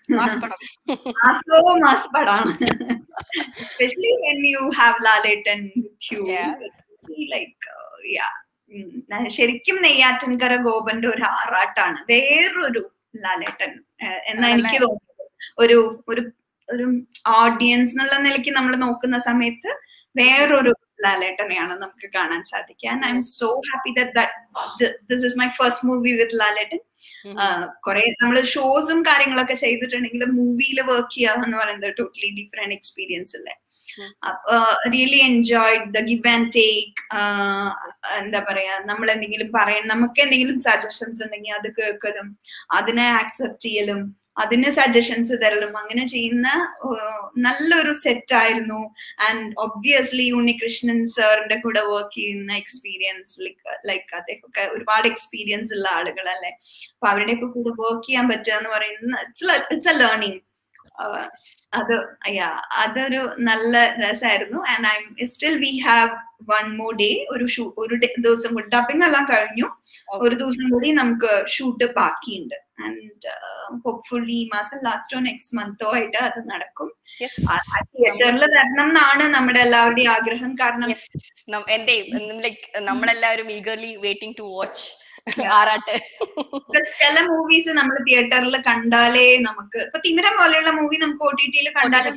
മാസോ മാസ് പടാണ് especially when you have Lalettan with you like yeah ശരിക്കും നെയ്യാറ്റിൻകര ഗോപന്റെ ഒരു ആറാട്ടാണ് വേറൊരു ലാലേട്ടൻ എന്നാ എനിക്ക് തോന്നുന്നത് ഒരു ഒരു ഒരു ഓഡിയൻസ് എന്നുള്ള നിലയ്ക്ക് നമ്മൾ നോക്കുന്ന സമയത്ത് വേറൊരു ലാലേട്ടനെയാണ് നമുക്ക് കാണാൻ സാധിക്കുക I am so happy this is my first movie with Lalettan കുറെ നമ്മൾ ഷോസും കാര്യങ്ങളൊക്കെ ചെയ്തിട്ടുണ്ടെങ്കിൽ മൂവിയിൽ വർക്ക് ചെയ്യുക എന്ന് പറയുന്നത് ടോട്ടലി ഡിഫറെന്റ് എക്സ്പീരിയൻസ് അല്ലേ really enjoyed the give and take എന്താ പറയാ നമ്മൾ എന്തെങ്കിലും പറയാൻ നമുക്ക് എന്തെങ്കിലും സജഷൻസ് ഉണ്ടെങ്കിൽ അത് കേൾക്കലും അതിനെ ആക്സെപ്റ്റ് ചെയ്യലും അതിന് സജഷൻസ് തരലും അങ്ങനെ ചെയ്യുന്ന നല്ലൊരു സെറ്റ് ആയിരുന്നു ആൻഡ് ഒബ്വിയസ്ലി ഉണ്ണികൃഷ്ണൻ സാറിന്റെ കൂടെ വർക്ക് ചെയ്യുന്ന എക്സ്പീരിയൻസ് ലൈക്ക് ലൈക്ക് അദ്ദേഹമൊക്കെ ഒരുപാട് എക്സ്പീരിയൻസ് ഉള്ള ആളുകളല്ലേ അപ്പൊ അവരുടെയൊക്കെ കൂടെ വർക്ക് ചെയ്യാൻ പറ്റുക എന്ന് പറയുന്ന ഇറ്റ്സ് ഇറ്റ്സ് എ ലേണിംഗ് അത് യാ അതൊരു നല്ല രസമായിരുന്നു and I still we have one more day ഒരു ഷൂ ഒരു ദിവസം കൂടി ഡബിങ് എല്ലാം കഴിഞ്ഞു ഒരു ദിവസം കൂടി നമുക്ക് ഷൂട്ട് ബാക്കിയുണ്ട് ആൻഡ് ഹോപ്പ്ഫുള്ളി ഈ മാസം ലാസ്റ്റോ നെക്സ്റ്റ് മന്തോ ആയിട്ട് അത് നടക്കും തിയേറ്ററിൽ വരണം എന്നാണ് നമ്മുടെ എല്ലാവരുടെയും ആഗ്രഹം കാരണം എന്റെയും ലൈക്ക് നമ്മളെല്ലാവരും ഈഗർലി വെയിറ്റിംഗ് ടു വാച്ച് ആറാട്ട് ചില മൂവീസ് നമ്മൾ തിയേറ്ററിൽ കണ്ടാലേ നമുക്ക് ഇപ്പൊ തിമിരം പോലെയുള്ള മൂവി നമുക്ക് ഒ ടി ടിയിൽ കണ്ടാലും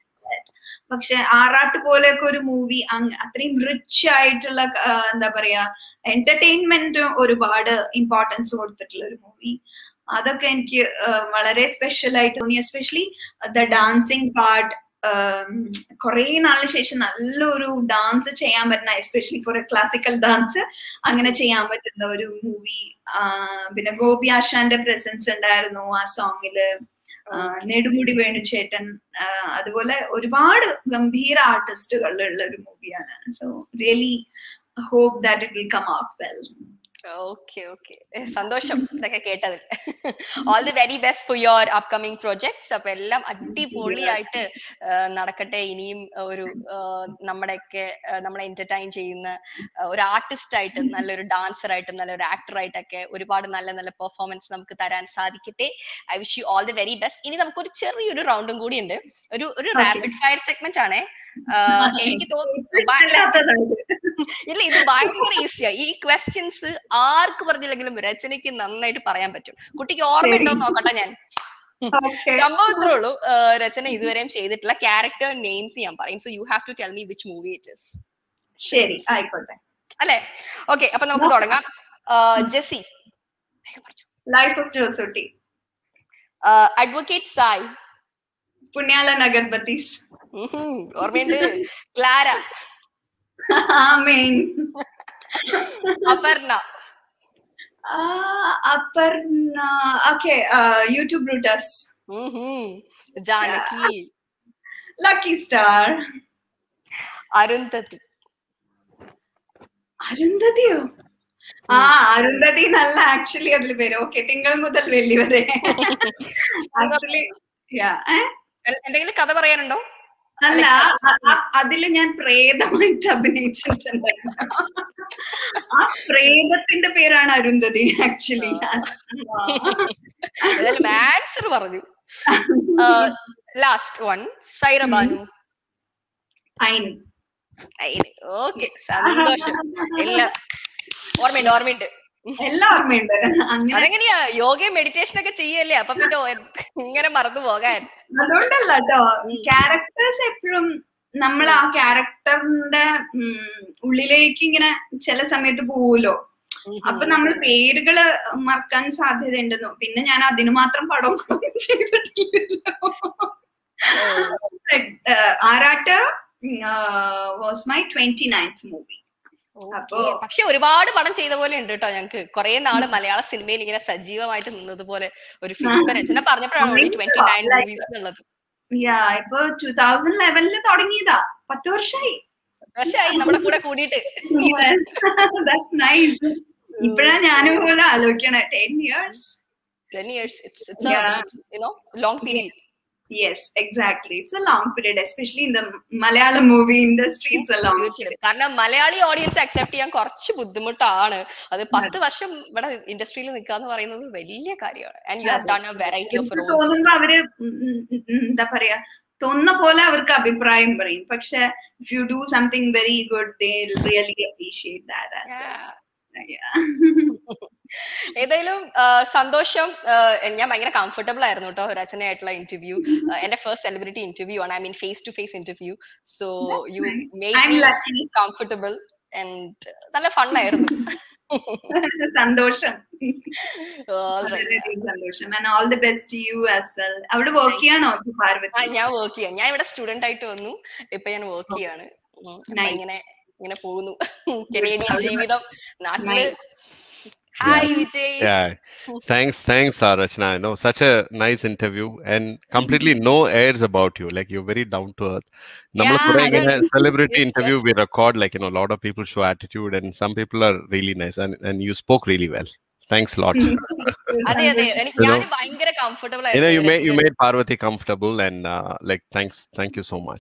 പക്ഷെ ആറാട്ട് പോലെയൊക്കെ ഒരു മൂവി അത്രയും റിച്ച് ആയിട്ടുള്ള എന്താ പറയാ എന്റർടൈൻമെന്റ് ഒരുപാട് ഇമ്പോർട്ടൻസ് കൊടുത്തിട്ടുള്ള ഒരു മൂവി അതൊക്കെ എനിക്ക് വളരെ സ്പെഷ്യൽ ആയിട്ട് തോന്നി എസ്പെഷ്യലി ദ ഡാൻസിങ് പാർട്ട് കുറെ നാളിന് ശേഷം നല്ലൊരു ഡാൻസ് ചെയ്യാൻ പറ്റുന്ന especially for a classical dance അങ്ങനെ ചെയ്യാൻ പറ്റുന്ന ഒരു മൂവി പിന്നെ ഗോപി ആശാന്റെ പ്രസൻസ് ഉണ്ടായിരുന്നു ആ സോങ്ങില് നെടുമുടി വേണുചേട്ടൻ അതുപോലെ ഒരുപാട് ഗംഭീര ആർട്ടിസ്റ്റുകളുള്ള ഒരു മൂവിയാണ് so really hope that it will come out well okay okay സന്തോഷം ഇതൊക്കെ കേട്ടതിൽ all the very best for your upcoming projects അപ്പൊ എല്ലാം അടിപൊളിയായിട്ട് നടക്കട്ടെ ഇനിയും ഒരു നമ്മുടെയൊക്കെ നമ്മളെ എന്റർടൈൻ ചെയ്യുന്ന ഒരു ആർട്ടിസ്റ്റ് ആയിട്ട് നല്ലൊരു ഡാൻസർ ആയിട്ടും നല്ലൊരു ആക്ടർ ആയിട്ടൊക്കെ ഒരുപാട് നല്ല നല്ല പെർഫോമൻസ് നമുക്ക് തരാൻ സാധിക്കട്ടെ I wish you all the very best ഇനി നമുക്കൊരു ചെറിയൊരു റൗണ്ടും കൂടി ഉണ്ട് ഒരു ഒരു റാപ്പിഡ് ഫയർ സെഗ്മെന്റ് ആണേ എനിക്ക് തോന്നുന്നു ഇല്ല ഇത് ഭയങ്കര ഈസിയാ ഈ ക്വസ്റ്റ്യൻസ് ആർക്ക് പറഞ്ഞില്ലെങ്കിലും രചനയ്ക്ക് നന്നായിട്ട് പറയാൻ പറ്റും കുട്ടിക്ക് ഓർമ്മയുണ്ടോ നോക്കട്ടെ ഞാൻ സംഭവം ഇത്രേ ഉള്ളൂ രചന ഇതുവരെയും ചെയ്തിട്ടില്ല ക്യാരക്ടർ നെയിംസ് ഞാൻ പറയും so you have to tell me which movie it is ശരി ആയിക്കോട്ടെ അല്ലെ ഓക്കെ അപ്പൊ നമുക്ക് തുടങ്ങാം Jessy life of Josutty advocate Sai പുണ്യാല നഗർബത്തീസ് ഓർമ്മയുണ്ട് Clara Amen Aparna Aparna okay YouTube Brutus Janaki lucky star Arundhati അരുന്ധതിയോ ആ അരുന്ധതി നല്ല ആക്ച്വലി അതിൽ പേര് ഓക്കെ തിങ്കൾ മുതൽ വെള്ളി വരെ ആക്ച്വലി എന്തെങ്കിലും കഥ പറയാനുണ്ടോ അല്ല അ- അ- അതില് ഞാൻ പ്രേതമായിട്ട് അഭിനയിച്ചിട്ടുണ്ടായിരുന്നു ആ പ്രേതത്തിന്റെ പേരാണ് അരുന്ധതി ആക്ച്വലി ഏതായാലും ആൻസർ പറഞ്ഞു ലാസ്റ്റ് വൺ സൈറ ബാനു അയിന് ഓക്കെ സന്തോഷം എല്ലാം ഓർമ്മയുണ്ട് ഓർമ്മയുണ്ട് എല്ലാം ഓർമ്മയുണ്ട് അങ്ങനെ അതെങ്ങനെയാ യോഗയും മെഡിറ്റേഷൻ ഒക്കെ ചെയ്യല്ലേ അപ്പൊ പിന്നെ ഒ- ഇങ്ങനെ മറന്നു പോകാൻ അതുകൊണ്ടല്ല കേട്ടോ ക്യാരക്ടേഴ്സ് എപ്പോഴും നമ്മൾ ആ ക്യാരക്ടറിന്റെ ഉള്ളിലേക്ക് ഇങ്ങനെ ചില സമയത്ത് പോവുമല്ലോ അപ്പൊ നമ്മൾ പേരുകള് മറക്കാൻ സാധ്യതയുണ്ടെന്നു പിന്നെ ഞാൻ അതിന് മാത്രം പടം ചെയ്തിട്ടില്ലല്ലോ ഏഹ് Aarattu was my twenty ninth movie അപ്പോ- Okay. പക്ഷെ ഒരുപാട് പടം ചെയ്ത പോലെ ഉണ്ട് കേട്ടോ ഞങ്ങക്ക് കുറെ നാള് മലയാള സിനിമയിൽ ഇങ്ങനെ സജീവമായിട്ട് നിന്നതുപോലെ ഒരു ഫിലിം രചന പറഞ്ഞപ്പോഴാണ് Like, twenty nine like- movies എന്നുള്ളത് യാ ഇപ്പൊ ടൂ തൗസൻഡ് ലെവനില് തുടങ്ങിയതാ പത്ത് വർഷമായി പക്ഷെ നമ്മുടെ കൂടെ കൂടിയിട്ട് നൈസ് ഇപ്പഴാ ഞാനും പോലെ ആലോചിക്കണേ ten years ten years it's it's Yeah. You know long period yes exactly it's a long period especially in the Malayalam movie industry it's a long തീർച്ചയായും കാരണം മലയാളി ഓഡിയൻസ് അക്സെപ്റ്റ് ചെയ്യാൻ കുറച്ച് ബുദ്ധിമുട്ടാണ് അത് പത്ത് വർഷം ഇവിടെ ഇൻഡസ്ട്രിയിൽ നിൽക്കാന്ന് പറയുന്നത് വലിയ കാര്യമാണ് and you have done a variety of roles തോന്നുമ്പോ അവര് ഉം ഉം ഉം എന്താ പറയാ തോന്നുന്ന പോലെ അവർക്ക് അഭിപ്രായം പറയും പക്ഷെ if you do something very good they really appreciate that ഏതായാലും ആ, സന്തോഷം ആ, ഞാൻ ഭയങ്കര കംഫർട്ടബിൾ ആയിരുന്നു കേട്ടോ രചനയായിട്ടുള്ള ഇന്റർവ്യൂ എന്റെ ഫസ്റ്റ് സെലിബ്രിറ്റി ഇന്റർവ്യൂ ആണ് I mean face to face interview so you made I'm me lucky. Comfortable and നല്ല ഫണ്ണായിരുന്നു സന്തോഷം All right. വളരെയധികം സന്തോഷം and all the best you as well അവിടെ വർക്ക് ചെയ്യാണോ ഇപ്പൊ ആ, പാർവതി ഞാൻ വർക്ക് ചെയ്യാം ഞാൻ ഇവിടെ സ്റ്റുഡന്റ് ആയിട്ട് വന്നു ഇപ്പൊ ഞാൻ വർക്ക് ചെയ്യാണ് ഉം, അപ്പൊ Nice. ഇങ്ങനെ ഇങ്ങനെ പോകുന്നു കനേഡിയൻ ജീവിതം നാട്ടില് Nice. Hi Vijay Yeah. Thanks, thanks, uh, Rachna. I know such a nice interview and completely no airs about you. Like you're very down to earth. നമ്മൾ Yeah, കുറെ I ഇങ്ങനെ don't- celebrity it's interview just- we record like you know a lot of people show attitude and some people are really nice and and you spoke really well. Thanks a lot. അതെ അതെ എനിക്ക് You ഞാൻ know, ഭയങ്കര comfortable you know you made you ആയിരുന്നു made Parvati comfortable and uh, like thanks thank you so much.